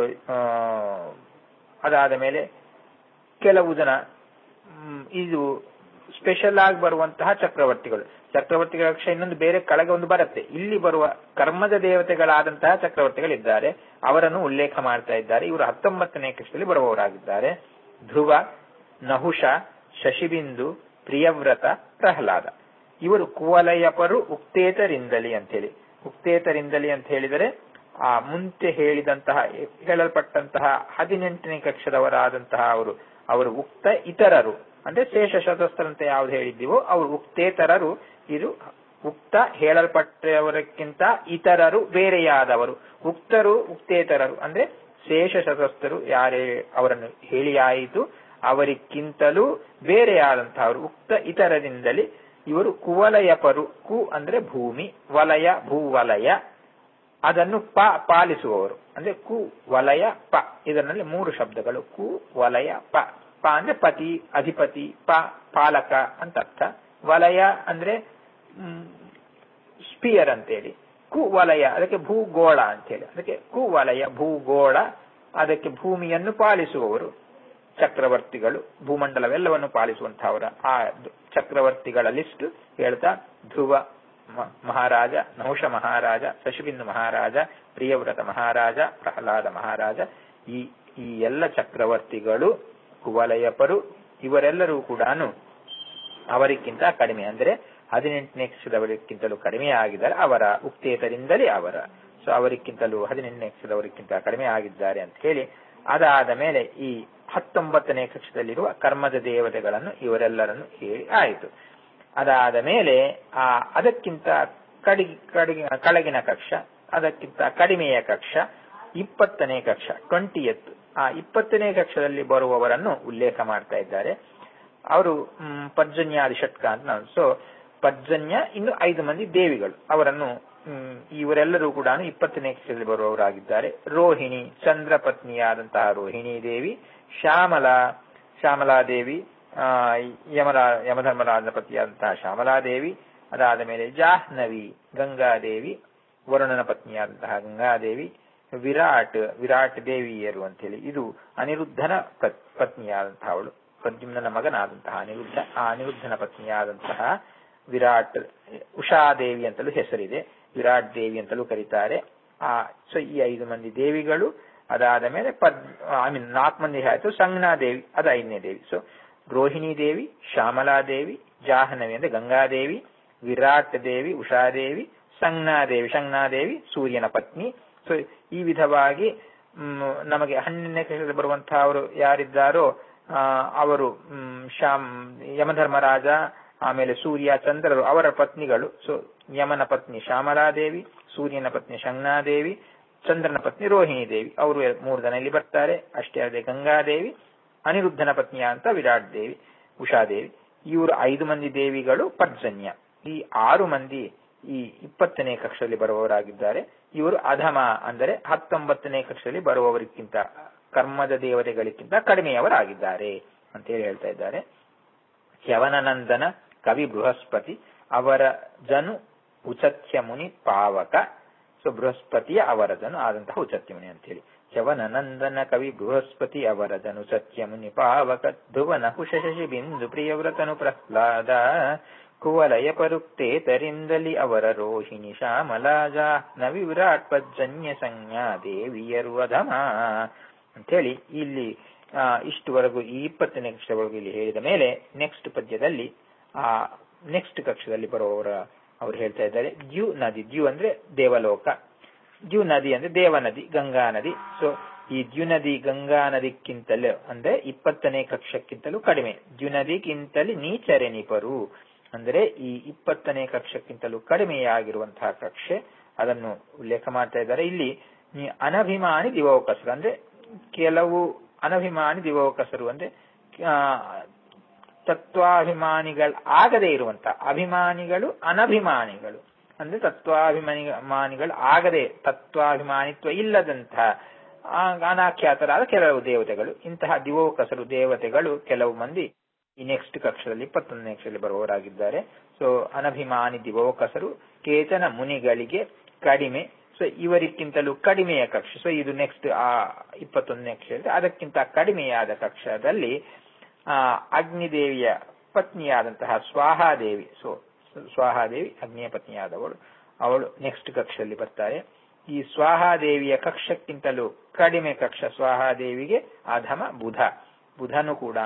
ಅದಾದ ಮೇಲೆ ಕೆಲವು ಜನ ಇದು ಸ್ಪೆಷಲ್ ಆಗಿ ಬರುವಂತಹ ಚಕ್ರವರ್ತಿಗಳು ಚಕ್ರವರ್ತಿಗಳ ಕಕ್ಷ ಇನ್ನೊಂದು ಬೇರೆ ಕೆಳಗೆ ಒಂದು ಬರುತ್ತೆ ಇಲ್ಲಿ ಬರುವ ಕರ್ಮದ ದೇವತೆಗಳಾದಂತಹ ಚಕ್ರವರ್ತಿಗಳಿದ್ದಾರೆ ಅವರನ್ನು ಉಲ್ಲೇಖ ಮಾಡ್ತಾ ಇದ್ದಾರೆ ಇವರು ಹತ್ತೊಂಬತ್ತನೇ ಕಕ್ಷದಲ್ಲಿ ಬರುವವರಾಗಿದ್ದಾರೆ ಧ್ರುವ ನಹುಷ ಶಶಿಬಿಂದು ಪ್ರಿಯವ್ರತ ಪ್ರಹ್ಲಾದ ಇವರು ಕುವಲಯಪರು ಉಕ್ತೇತರಿಂದಲಿ ಅಂತೇಳಿ ಉಕ್ತೇತರಿಂದಲಿ ಅಂತ ಹೇಳಿದರೆ ಆ ಮುಂಚೆ ಹೇಳಿದಂತಹ ಹೇಳಲ್ಪಟ್ಟಂತಹ ಹದಿನೆಂಟನೇ ಕಕ್ಷದವರಾದಂತಹ ಅವರು ಅವರು ಉಕ್ತ ಇತರರು ಅಂದ್ರೆ ಶೇಷ ಶತಸ್ತ್ರಂತ ಯಾವ್ದು ಹೇಳಿದ್ದೀವೋ ಅವರು ಉಕ್ತೇತರರು ಇದು ಉಕ್ತ ಹೇಳಲ್ಪಟ್ಟವರಕ್ಕಿಂತ ಇತರರು ಬೇರೆಯಾದವರು ಉಕ್ತರು ಉಕ್ತೇತರರು ಅಂದ್ರೆ ಶೇಷ ಶತಸ್ಥರು ಯಾರೇ ಅವರನ್ನು ಹೇಳಿಯಾಯಿತು ಅವರಿಗಿಂತಲೂ ಬೇರೆಯಾದಂತಹವರು ಉಕ್ತ ಇತರರಿಂದಲೇ ಇವರು ಕುವಲಯಪರು ಕು ಅಂದ್ರೆ ಭೂಮಿ ವಲಯ ಭೂವಲಯ ಅದನ್ನು ಪ ಪಾಲಿಸುವವರು ಅಂದ್ರೆ ಕು ವಲಯ ಪ ಇದರಲ್ಲಿ ಮೂರು ಶಬ್ದಗಳು ಕು ವಲಯ ಪ ಪ ಅಂದ್ರೆ ಪತಿ ಅಧಿಪತಿ ಪ ಪಾಲಕ ಅಂತ ಅರ್ಥ ವಲಯ ಅಂದ್ರೆ ಸ್ಪಿಯರ್ ಅಂತೇಳಿ ಕು ವಲಯ ಅದಕ್ಕೆ ಭೂಗೋಳ ಅಂತೇಳಿ ಅದಕ್ಕೆ ಕು ವಲಯ ಭೂಗೋಳ ಅದಕ್ಕೆ ಭೂಮಿಯನ್ನು ಪಾಲಿಸುವವರು ಚಕ್ರವರ್ತಿಗಳು ಭೂಮಂಡಲವೆಲ್ಲವನ್ನು ಪಾಲಿಸುವಂತಹವರ ಆ ಚಕ್ರವರ್ತಿಗಳ ಲಿಸ್ಟ್ ಹೇಳ್ತಾ ಧ್ರುವ ಮಹಾರಾಜ ನಹುಷ ಮಹಾರಾಜ ಶಶಿಬಿಂದು ಮಹಾರಾಜ ಪ್ರಿಯವ್ರತ ಮಹಾರಾಜ ಪ್ರಹ್ಲಾದ ಮಹಾರಾಜ ಈ ಈ ಎಲ್ಲ ಚಕ್ರವರ್ತಿಗಳು ಕುವಲಯಪರು ಇವರೆಲ್ಲರೂ ಕೂಡ ಅವರಿಗಿಂತ ಕಡಿಮೆ ಅಂದ್ರೆ ಹದಿನೆಂಟನೇ ಕಕ್ಷದವರಿಗಿಂತಲೂ ಕಡಿಮೆ ಆಗಿದ್ದಾರೆ ಅವರ ಉಕ್ತೇತರಿಂದಲೇ ಅವರ ಸೊ ಅವರಿಗಿಂತಲೂ ಹದಿನೆಂಟನೇ ಕಕ್ಷದವರಿಗಿಂತ ಕಡಿಮೆ ಆಗಿದ್ದಾರೆ ಅಂತ ಹೇಳಿ ಅದಾದ ಮೇಲೆ ಈ ಹತ್ತೊಂಬತ್ತನೇ ಕಕ್ಷದಲ್ಲಿರುವ ಕರ್ಮದ ದೇವತೆಗಳನ್ನು ಇವರೆಲ್ಲರನ್ನು ಹೇಳಿ ಆಯಿತು ಅದಾದ ಮೇಲೆ ಆ ಅದಕ್ಕಿಂತ ಕಡಿ ಕಡಿ ಕೆಳಗಿನ ಕಕ್ಷ ಅದಕ್ಕಿಂತ ಕಡಿಮೆಯ ಕಕ್ಷ ಇಪ್ಪತ್ತನೇ ಕಕ್ಷ ಟ್ವೆಂಟಿಯತ್ ಆ ಇಪ್ಪತ್ತನೇ ಕಕ್ಷದಲ್ಲಿ ಬರುವವರನ್ನು ಉಲ್ಲೇಖ ಮಾಡ್ತಾ ಇದ್ದಾರೆ ಅವರು ಪರ್ಜನ್ಯಾದಿ ಷಟ್ಕ ಅಂತ ನಾವು ಸೊ ಪರ್ಜನ್ಯ ಇನ್ನು ಐದು ಮಂದಿ ದೇವಿಗಳು ಅವರನ್ನು ಇವರೆಲ್ಲರೂ ಕೂಡ ಇಪ್ಪತ್ತನೇ ಕಕ್ಷದಲ್ಲಿ ಬರುವವರಾಗಿದ್ದಾರೆ ರೋಹಿಣಿ ಚಂದ್ರ ಪತ್ನಿಯಾದಂತಹ ರೋಹಿಣಿ ದೇವಿ ಶ್ಯಾಮಲ ಶ್ಯಾಮಲಾದೇವಿ ಆ ಯಮರ ಯಮಧರ್ಮರಾಜನ ಪತಿಯಾದಂತಹ ಶ್ಯಾಮಲಾದೇವಿ ಅದಾದ ಮೇಲೆ ಜಾಹ್ನವಿ ಗಂಗಾದೇವಿ ವರುಣನ ಪತ್ನಿಯಾದಂತಹ ಗಂಗಾದೇವಿ ವಿರಾಟ್ ವಿರಾಟ್ ದೇವಿಯರು ಅಂತೇಳಿ ಇದು ಅನಿರುದ್ಧನ ಪತ್ನಿಯಾದಂತಹ ಅವಳು ಪ್ರದ್ಯುಮ್ನ ಮಗನಾದಂತಹ ಅನಿರುದ್ಧ ಆ ಅನಿರುದ್ಧನ ಪತ್ನಿಯಾದಂತಹ ವಿರಾಟ್ ಉಷಾದೇವಿ ಅಂತಲೂ ಹೆಸರಿದೆ ವಿರಾಟ್ ದೇವಿ ಅಂತಲೂ ಕರೀತಾರೆ ಆ ಸೊ ಈ ಐದು ಮಂದಿ ದೇವಿಗಳು ಅದಾದ ಮೇಲೆ ಪದ್ ಐ ಮೀನ್ ನಾಲ್ಕು ಮಂದಿ ಆಯ್ತು ಸಂಜ್ಞಾ ದೇವಿ ಅದು ಐದನೇ ದೇವಿ ಸೊ ರೋಹಿಣಿ ದೇವಿ ಶ್ಯಾಮಲಾ ದೇವಿ ಜಾಹ್ನವಿ ಅಂದ್ರೆ ಗಂಗಾದೇವಿ ವಿರಾಟ್ ದೇವಿ ಉಷಾದೇವಿ ಸಂಜ್ಞಾದೇವಿ ಸಂಜ್ಞಾದೇವಿ ಸೂರ್ಯನ ಪತ್ನಿ ಸೊ ಈ ವಿಧವಾಗಿ ಮ್, ನಮಗೆ ಹನ್ನೊಂದನೇ ಕಕ್ಷದಲ್ಲಿ ಬರುವಂತಹ ಅವರು ಯಾರಿದ್ದಾರೋ ಆ, ಅವರು ಮ್, ಶ್ಯಾಮ್ ಯಮಧರ್ಮರಾಜ ಆಮೇಲೆ ಸೂರ್ಯ ಚಂದ್ರರು ಅವರ ಪತ್ನಿಗಳು ಸೊ ಯಮನ ಪತ್ನಿ ಶ್ಯಾಮಲಾದೇವಿ ಸೂರ್ಯನ ಪತ್ನಿ ಶಂಗ್ನಾದೇವಿ ಚಂದ್ರನ ಪತ್ನಿ ರೋಹಿಣಿ ದೇವಿ ಅವರು ಮೂರು ಜನ ಇಲ್ಲಿ ಬರ್ತಾರೆ ಅಷ್ಟೇ ಅಲ್ಲದೆ ಗಂಗಾದೇವಿ ಅನಿರುದ್ಧನ ಪತ್ನಿಯ ಅಂತ ವಿರಾಟ್ ದೇವಿ ಉಷಾದೇವಿ ಇವರು ಐದು ಮಂದಿ ದೇವಿಗಳು ಪರ್ಜನ್ಯ ಈ ಆರು ಮಂದಿ ಈ ಇಪ್ಪತ್ತನೇ ಕಕ್ಷದಲ್ಲಿ ಬರುವವರಾಗಿದ್ದಾರೆ ಇವರು ಅಧಮ ಅಂದರೆ ಹತ್ತೊಂಬತ್ತನೇ ಕಕ್ಷದಲ್ಲಿ ಬರುವವರಿಗಿಂತ ಕರ್ಮದ ದೇವತೆಗಳಿಗಿಂತ ಕಡಿಮೆಯವರಾಗಿದ್ದಾರೆ ಅಂತೇಳಿ ಹೇಳ್ತಾ ಇದ್ದಾರೆ ಯವನನಂದನ ಕವಿ ಬೃಹಸ್ಪತಿ ಅವರ ಜನು ಉಚತ್ಯ ಮುನಿ ಪಾವಕ ಸೊ ಬೃಹಸ್ಪತಿಯ ಅವರ ಜನು ಆದಂತಹ ಉಚತ್ಯ ಮುನಿ ಅಂತೇಳಿ ಯವನನಂದನ ಕವಿ ಬೃಹಸ್ಪತಿ ಅವರ ಜನು ಸತ್ಯ ಮುನಿ ಪಾವಕ ಧ್ರುವನ ಕುಶ ಶಶಿ ಬಿಂದು ಪ್ರಿಯವ್ರತನು ಪ್ರಹ್ಲಾದ ಕುವಲಯ ಪರುಕ್ತೇತರಿಂದಲಿ ಅವರ ರೋಹಿಣಿ ಶ್ಯಾಮಲಾಜ ನವಿ ವಿರಾಟ್ ಪಜ್ಜನ್ಯ ಸಂಜ್ಞಾ ದೇವಿಯರು ಅಧಮ ಅಂಥೇಳಿ ಇಲ್ಲಿ ಆ, ಇಷ್ಟುವರೆಗೂ ಈ ಇಪ್ಪತ್ತನೇ ಕಕ್ಷದವರೆಗೂ ಇಲ್ಲಿ ಹೇಳಿದ ಮೇಲೆ ನೆಕ್ಸ್ಟ್ ಪದ್ಯದಲ್ಲಿ ಆ ನೆಕ್ಸ್ಟ್ ಕಕ್ಷದಲ್ಲಿ ಬರುವವರ ಅವ್ರು ಹೇಳ್ತಾ ಇದ್ದಾರೆ ದ್ಯು ನದಿ ದ್ಯು ಅಂದ್ರೆ ದೇವಲೋಕ ದ್ಯು ನದಿ ಅಂದ್ರೆ ದೇವ ನದಿ ಗಂಗಾ ನದಿ ಸೊ ಈ ದ್ಯು ನದಿ ಗಂಗಾ ನದಿಕ್ಕಿಂತಲೂ ಅಂದ್ರೆ ಇಪ್ಪತ್ತನೇ ಕಕ್ಷಕ್ಕಿಂತಲೂ ಕಡಿಮೆ ದ್ಯು ನದಿಗಿಂತಲೂ ನೀಚರೆನಿಪರು ಅಂದ್ರೆ ಈ ಇಪ್ಪತ್ತನೇ ಕಕ್ಷಕ್ಕಿಂತಲೂ ಕಡಿಮೆಯಾಗಿರುವಂತಹ ಕಕ್ಷೆ ಅದನ್ನು ಉಲ್ಲೇಖ ಮಾಡ್ತಾ ಇದ್ದಾರೆ ಇಲ್ಲಿ ಈ ಅನಭಿಮಾನಿ ದಿವೋಕಸರು ಅಂದ್ರೆ ಕೆಲವು ಅನಭಿಮಾನಿ ದಿವೋಕಸರು ಅಂದ್ರೆ ಆ, ತತ್ವಾಭಿಮಾನಿಗಳು ಆಗದೇ ಇರುವಂತ ಅಭಿಮಾನಿಗಳು ಅನಭಿಮಾನಿಗಳು ಅಂದ್ರೆ ತತ್ವಾಭಿಮಾನಿಗಳು ಆಗದೆ ತತ್ವಾಭಿಮಾನಿತ್ವ ಇಲ್ಲದಂತಹ ಆ, ಅನಾಖ್ಯಾತರಾದ ಕೆಲವು ದೇವತೆಗಳು ಇಂತಹ ದಿವೋಕಸರು ದೇವತೆಗಳು ಕೆಲವು ಮಂದಿ ಈ ನೆಕ್ಸ್ಟ್ ಕಕ್ಷದಲ್ಲಿ ಇಪ್ಪತ್ತೊಂದನೇ ಕಕ್ಷದಲ್ಲಿ ಬರುವವರಾಗಿದ್ದಾರೆ ಸೊ ಅನಭಿಮಾನಿ ದಿವೋಕಸರು ಕೇತನ ಮುನಿಗಳಿಗೆ ಕಡಿಮೆ ಸೊ ಇವರಿಗಿಂತಲೂ ಕಡಿಮೆಯ ಕಕ್ಷ ಸೊ ಇದು ನೆಕ್ಸ್ಟ್ ಆ ಇಪ್ಪತ್ತೊಂದನೇ ಕಕ್ಷ ಅದಕ್ಕಿಂತ ಕಡಿಮೆಯಾದ ಕಕ್ಷದಲ್ಲಿ ಆ ಅಗ್ನಿದೇವಿಯ ಪತ್ನಿಯಾದಂತಹ ಸ್ವಾಹಾದೇವಿ ಸೊ ಸ್ವಾಹಾದೇವಿ ಅಗ್ನಿಯ ಪತ್ನಿಯಾದವಳು ಅವಳು ನೆಕ್ಸ್ಟ್ ಕಕ್ಷದಲ್ಲಿ ಬರ್ತಾರೆ ಈ ಸ್ವಾಹಾದೇವಿಯ ಕಕ್ಷಕ್ಕಿಂತಲೂ ಕಡಿಮೆ ಕಕ್ಷ ಸ್ವಾಹಾದೇವಿಗೆ ಅಧಮ ಬುಧ ಬುಧನು ಕೂಡ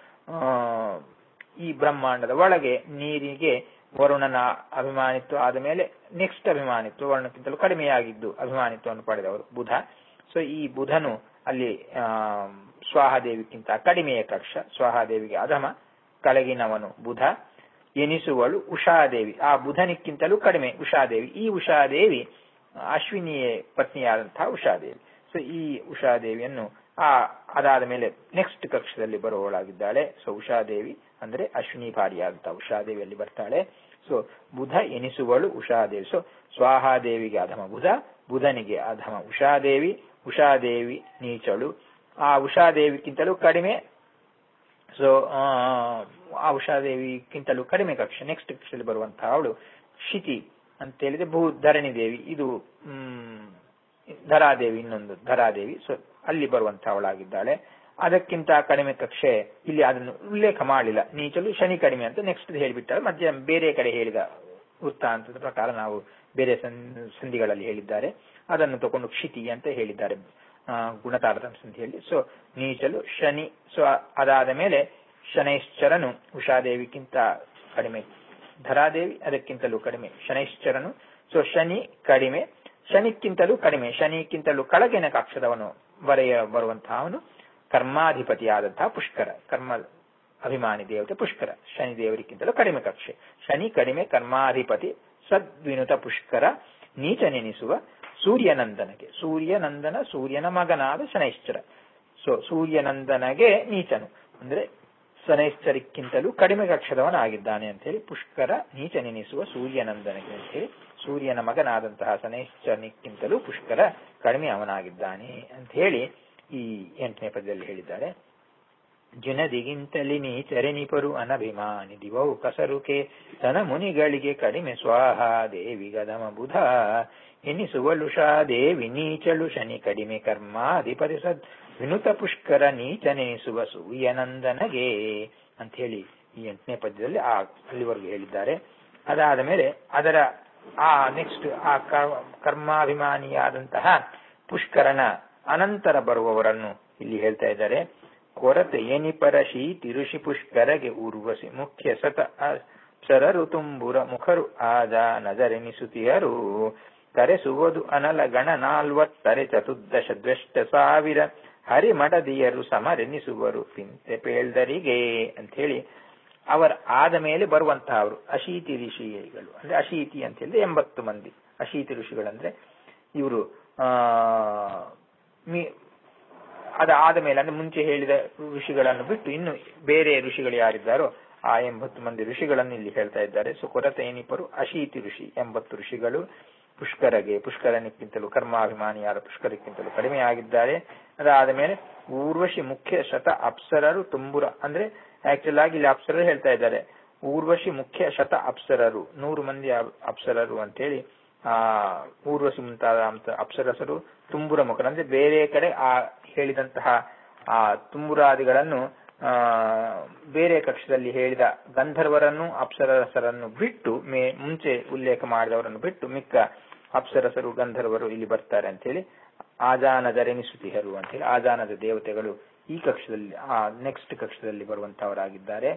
ಈ ಬ್ರಹ್ಮಾಂಡದ ಒಳಗೆ ನೀರಿಗೆ ವರುಣನ ಅಭಿಮಾನಿತ್ವ ಆದ ಮೇಲೆ ನೆಕ್ಸ್ಟ್ ಅಭಿಮಾನಿತ್ವ ವರುಣಕ್ಕಿಂತಲೂ ಕಡಿಮೆಯಾಗಿದ್ದು ಅಭಿಮಾನಿತ್ವವನ್ನು ಪಡೆದವರು ಬುಧ ಸೊ ಈ ಬುಧನು ಅಲ್ಲಿ ಆ, ಸ್ವಾಹಾದೇವಿಗಿಂತ ಕಡಿಮೆಯ ಕಕ್ಷ ಸ್ವಾಹಾದೇವಿಗೆ ಅಧಮ ಕೆಳಗಿನವನು ಬುಧ ಎನಿಸುವಳು ಉಷಾದೇವಿ ಆ ಬುಧನಿಕ್ಕಿಂತಲೂ ಕಡಿಮೆ ಉಷಾದೇವಿ ಈ ಉಷಾದೇವಿ ಅಶ್ವಿನಿಯ ಪತ್ನಿಯಾದಂತಹ ಉಷಾದೇವಿ ಸೊ ಈ ಉಷಾದೇವಿಯನ್ನು ಆ ಅದಾದ ಮೇಲೆ ನೆಕ್ಸ್ಟ್ ಕಕ್ಷದಲ್ಲಿ ಬರುವವಳಾಗಿದ್ದಾಳೆ ಸೊ ಉಷಾದೇವಿ ಅಂದ್ರೆ ಅಶ್ವಿನಿ ಭಾರಿಯಾದಂತಹ ಉಷಾದೇವಿಯಲ್ಲಿ ಬರ್ತಾಳೆ ಸೊ ಬುಧ ಎನಿಸುವಳು ಉಷಾದೇವಿ ಸೊ ಸ್ವಾಹಾದೇವಿಗೆ ಅಧಮ ಬುಧ ಬುಧನಿಗೆ ಅಧಮ ಉಷಾದೇವಿ ಉಷಾದೇವಿ ನೀಚಳು ಆ ಉಷಾದೇವಿಗಿಂತಲೂ ಕಡಿಮೆ ಸೊ ಆ ಉಷಾದೇವಿಗಿಂತಲೂ ಕಡಿಮೆ ಕಕ್ಷೆ ನೆಕ್ಸ್ಟ್ ಕಕ್ಷೆಯಲ್ಲಿ ಬರುವಂತಹ ಅವಳು ಶಿತಿ ಅಂತ ಹೇಳಿದ್ರೆ ಭೂ ಧರಣಿ ದೇವಿ ಇದು ಹ್ಮ್ ಧರಾದೇವಿ ಇನ್ನೊಂದು ಧರಾದೇವಿ ಸೊ ಅಲ್ಲಿ ಬರುವಂತಹ ಅವಳಾಗಿದ್ದಾಳೆ ಅದಕ್ಕಿಂತ ಕಡಿಮೆ ಕಕ್ಷೆ ಇಲ್ಲಿ ಅದನ್ನು ಉಲ್ಲೇಖ ಮಾಡಲಿಲ್ಲ ನೀಚಲು ಶನಿ ಕಡಿಮೆ ಅಂತ ನೆಕ್ಸ್ಟ್ ಹೇಳಿಬಿಟ್ಟಾರೆ ಮಧ್ಯ ಬೇರೆ ಕಡೆ ಹೇಳಿದ ವೃತ್ತಾಂತದ ಪ್ರಕಾರ ನಾವು ಬೇರೆ ಸಂ- ಸಂಧಿಗಳಲ್ಲಿ ಹೇಳಿದ್ದಾರೆ ಅದನ್ನು ತಗೊಂಡು ಕ್ಷಿತಿ ಅಂತ ಹೇಳಿದ್ದಾರೆ ಆ, ಗುಣತಾರತಮ್ಯ ಸಂಧಿಯಲ್ಲಿ ಸೊ ನೀಚಲು ಶನಿ ಸೊ ಅದಾದ ಮೇಲೆ ಶನೈಶ್ಚರನು ಉಷಾದೇವಿಗಿಂತ ಕಡಿಮೆ ಧರಾದೇವಿ ಅದಕ್ಕಿಂತಲೂ ಕಡಿಮೆ ಶನೈಶ್ಚರನು ಸೊ ಶನಿ ಕಡಿಮೆ ಶನಿಕ್ಕಿಂತಲೂ ಕಡಿಮೆ ಶನಿಕ್ಕಿಂತಲೂ ಕೆಳಗಿನ ಕಕ್ಷದವನು ಬರೆಯ ಬರುವಂತಹ ಕರ್ಮಾಧಿಪತಿಯಾದಂತಹ ಪುಷ್ಕರ ಕರ್ಮ ಅಭಿಮಾನಿ ದೇವತೆ ಪುಷ್ಕರ ಶನಿ ದೇವರಿಗಿಂತಲೂ ಕಡಿಮೆ ಕಕ್ಷೆ ಶನಿ ಕಡಿಮೆ ಕರ್ಮಾಧಿಪತಿ ಸದ್ವಿನುತ ಪುಷ್ಕರ ನೀಚನೆನಿಸುವ ಸೂರ್ಯನಂದನಗೆ ಸೂರ್ಯನಂದನ ಸೂರ್ಯನ ಮಗನಾದ ಶನೈಶ್ಚರ ಸೊ ಸೂರ್ಯನಂದನಗೆ ನೀಚನು ಅಂದ್ರೆ ಶನೈಶ್ಚರಕ್ಕಿಂತಲೂ ಕಡಿಮೆ ಕಕ್ಷದವನಾಗಿದ್ದಾನೆ ಅಂತ ಹೇಳಿ ಪುಷ್ಕರ ನೀಚನೆನಿಸುವ ಸೂರ್ಯನಂದನಗೆ ಅಂತ ಹೇಳಿ ಸೂರ್ಯನ ಮಗನಾದಂತಹ ಶನೈಶ್ಚರನಿಕ್ಕಿಂತಲೂ ಪುಷ್ಕರ ಕಡಿಮೆ ಅವನಾಗಿದ್ದಾನೆ ಅಂತ ಹೇಳಿ ಈ ಎಂಟನೇ ಪದ್ಯದಲ್ಲಿ ಹೇಳಿದ್ದಾರೆ ಜುನದಿಗಿಂತಲಿ ನೀಚರೆನಿಪರು ಅನಭಿಮಾನಿ ದಿವವು ಕಸರುಕೆ ತನ ಮುನಿಗಳಿಗೆ ಕಡಿಮೆ ಸ್ವಾಹ ದೇವಿ ಗದಮ ಬುಧ ಎನಿಸುವಲುಷಾ ದೇವಿ ನೀಚಲು ಶನಿ ಕಡಿಮೆ ಕರ್ಮ ಅಧಿಪತಿ ಸದ್ ವಿನುತ ಪುಷ್ಕರ ನೀಚನೆನಿಸುವ ಸೂರ್ಯನಂದನಗೆ ಅಂತ ಹೇಳಿ ಈ ಎಂಟನೇ ಪದ್ಯದಲ್ಲಿ ಆ ಅಲ್ಲಿವರೆಗೂ ಹೇಳಿದ್ದಾರೆ ಅದಾದ ಮೇಲೆ ಅದರ ಆ ನೆಕ್ಸ್ಟ್ ಆ ಕರ್- ಕರ್ಮಾಭಿಮಾನಿಯಾದಂತಹ ಪುಷ್ಕರನ ಅನಂತರ ಬರುವವರನ್ನು ಇಲ್ಲಿ ಹೇಳ್ತಾ ಇದ್ದಾರೆ ಕೊರತೆ ಎನಿಪರ ಶೀತಿ ಋಷಿ ಪುಷ್ಕರಗೆ ಊರ್ವಶಿ ಮುಖ್ಯ ಸತ ಅಪ್ಸರರು ತುಂಬುರ ಮುಖರು ಆದ ನಜರೆನಿಸುತ್ತಿಯರು ಕರೆಸುವುದು ಅನಲ ಗಣ ನಾಲ್ವತ್ತರೆ ಚತುರ್ದಶ ದ್ವೆಷ್ಟ ಸಾವಿರ ಹರಿಮಡದಿಯರು ಸಮರೆನಿಸುವರು ಪಿಂತೆ ಪೇಳ್ದರಿಗೆ ಅಂತ ಹೇಳಿ ಅವರ ಆದ ಮೇಲೆ ಬರುವಂತಹವರು ಅಶೀತಿ ಋಷಿಗಳು ಅಂದ್ರೆ ಅಶೀತಿ ಅಂತ ಹೇಳಿದ್ರೆ ಎಂಬತ್ತು ಮಂದಿ ಅಶೀತಿ ಋಷಿಗಳಂದ್ರೆ ಇವರು ಆ ಮಿ- ಅದಾದ ಮೇಲೆ ಅಂದ್ರೆ ಮುಂಚೆ ಹೇಳಿದ ಋಷಿಗಳನ್ನು ಬಿಟ್ಟು ಇನ್ನು ಬೇರೆ ಋಷಿಗಳು ಯಾರಿದ್ದಾರೋ ಆ ಎಂಬತ್ತು ಮಂದಿ ಋಷಿಗಳನ್ನು ಇಲ್ಲಿ ಹೇಳ್ತಾ ಇದ್ದಾರೆ ಸೊ ಕೊರತೆ ಏನಿಪರು ಅಶೀತಿ ಋಷಿ ಎಂಬತ್ತು ಋಷಿಗಳು ಪುಷ್ಕರಗೆ ಪುಷ್ಕರನಿಕ್ಕಿಂತಲೂ ಕರ್ಮಾಭಿಮಾನಿಯಾದ ಪುಷ್ಕರಕ್ಕಿಂತಲೂ ಕಡಿಮೆ ಆಗಿದ್ದಾರೆ ಅದಾದ ಮೇಲೆ ಊರ್ವಶಿ ಮುಖ್ಯ ಶತ ಅಪ್ಸರರು ತುಂಬುರ ಅಂದ್ರೆ ಆಕ್ಚುಲ್ ಆಗಿ ಇಲ್ಲಿ ಅಪ್ಸರರು ಹೇಳ್ತಾ ಇದ್ದಾರೆ ಊರ್ವಶಿ ಮುಖ್ಯ ಶತ ಅಪ್ಸರರು ನೂರು ಮಂದಿ ಅಪ್- ಅಪ್ಸರರು ಅಂತೇಳಿ ಆ ಊರ್ವಶಿ ಮುಂತಾದ ಅಂತ ಅಪ್ಸರಸರು ತುಂಬುರ ಮುಖರು ಅಂದ್ರೆ ಬೇರೆ ಕಡೆ ಆ ಹೇಳಿದಂತಹ ಆ ತುಂಬುರಾದಿಗಳನ್ನು ಆ ಬೇರೆ ಕಕ್ಷದಲ್ಲಿ ಹೇಳಿದ ಗಂಧರ್ವರನ್ನು ಅಪ್ಸರಸರನ್ನು ಬಿಟ್ಟು ಮೇ ಮುಂಚೆ ಉಲ್ಲೇಖ ಮಾಡಿದವರನ್ನು ಬಿಟ್ಟು ಮಿಕ್ಕ ಅಪ್ಸರಸರು ಗಂಧರ್ವರು ಇಲ್ಲಿ ಬರ್ತಾರೆ ಅಂತ ಹೇಳಿ ಆಜಾನದರೆನಿಸುತಿಹರು ಅಂತ ಹೇಳಿ ಆಜಾನದ ದೇವತೆಗಳು ಈ ಕಕ್ಷದಲ್ಲಿ ಆ ನೆಕ್ಸ್ಟ್ ಕಕ್ಷದಲ್ಲಿ ಬರುವಂತಹವರಾಗಿದ್ದಾರೆ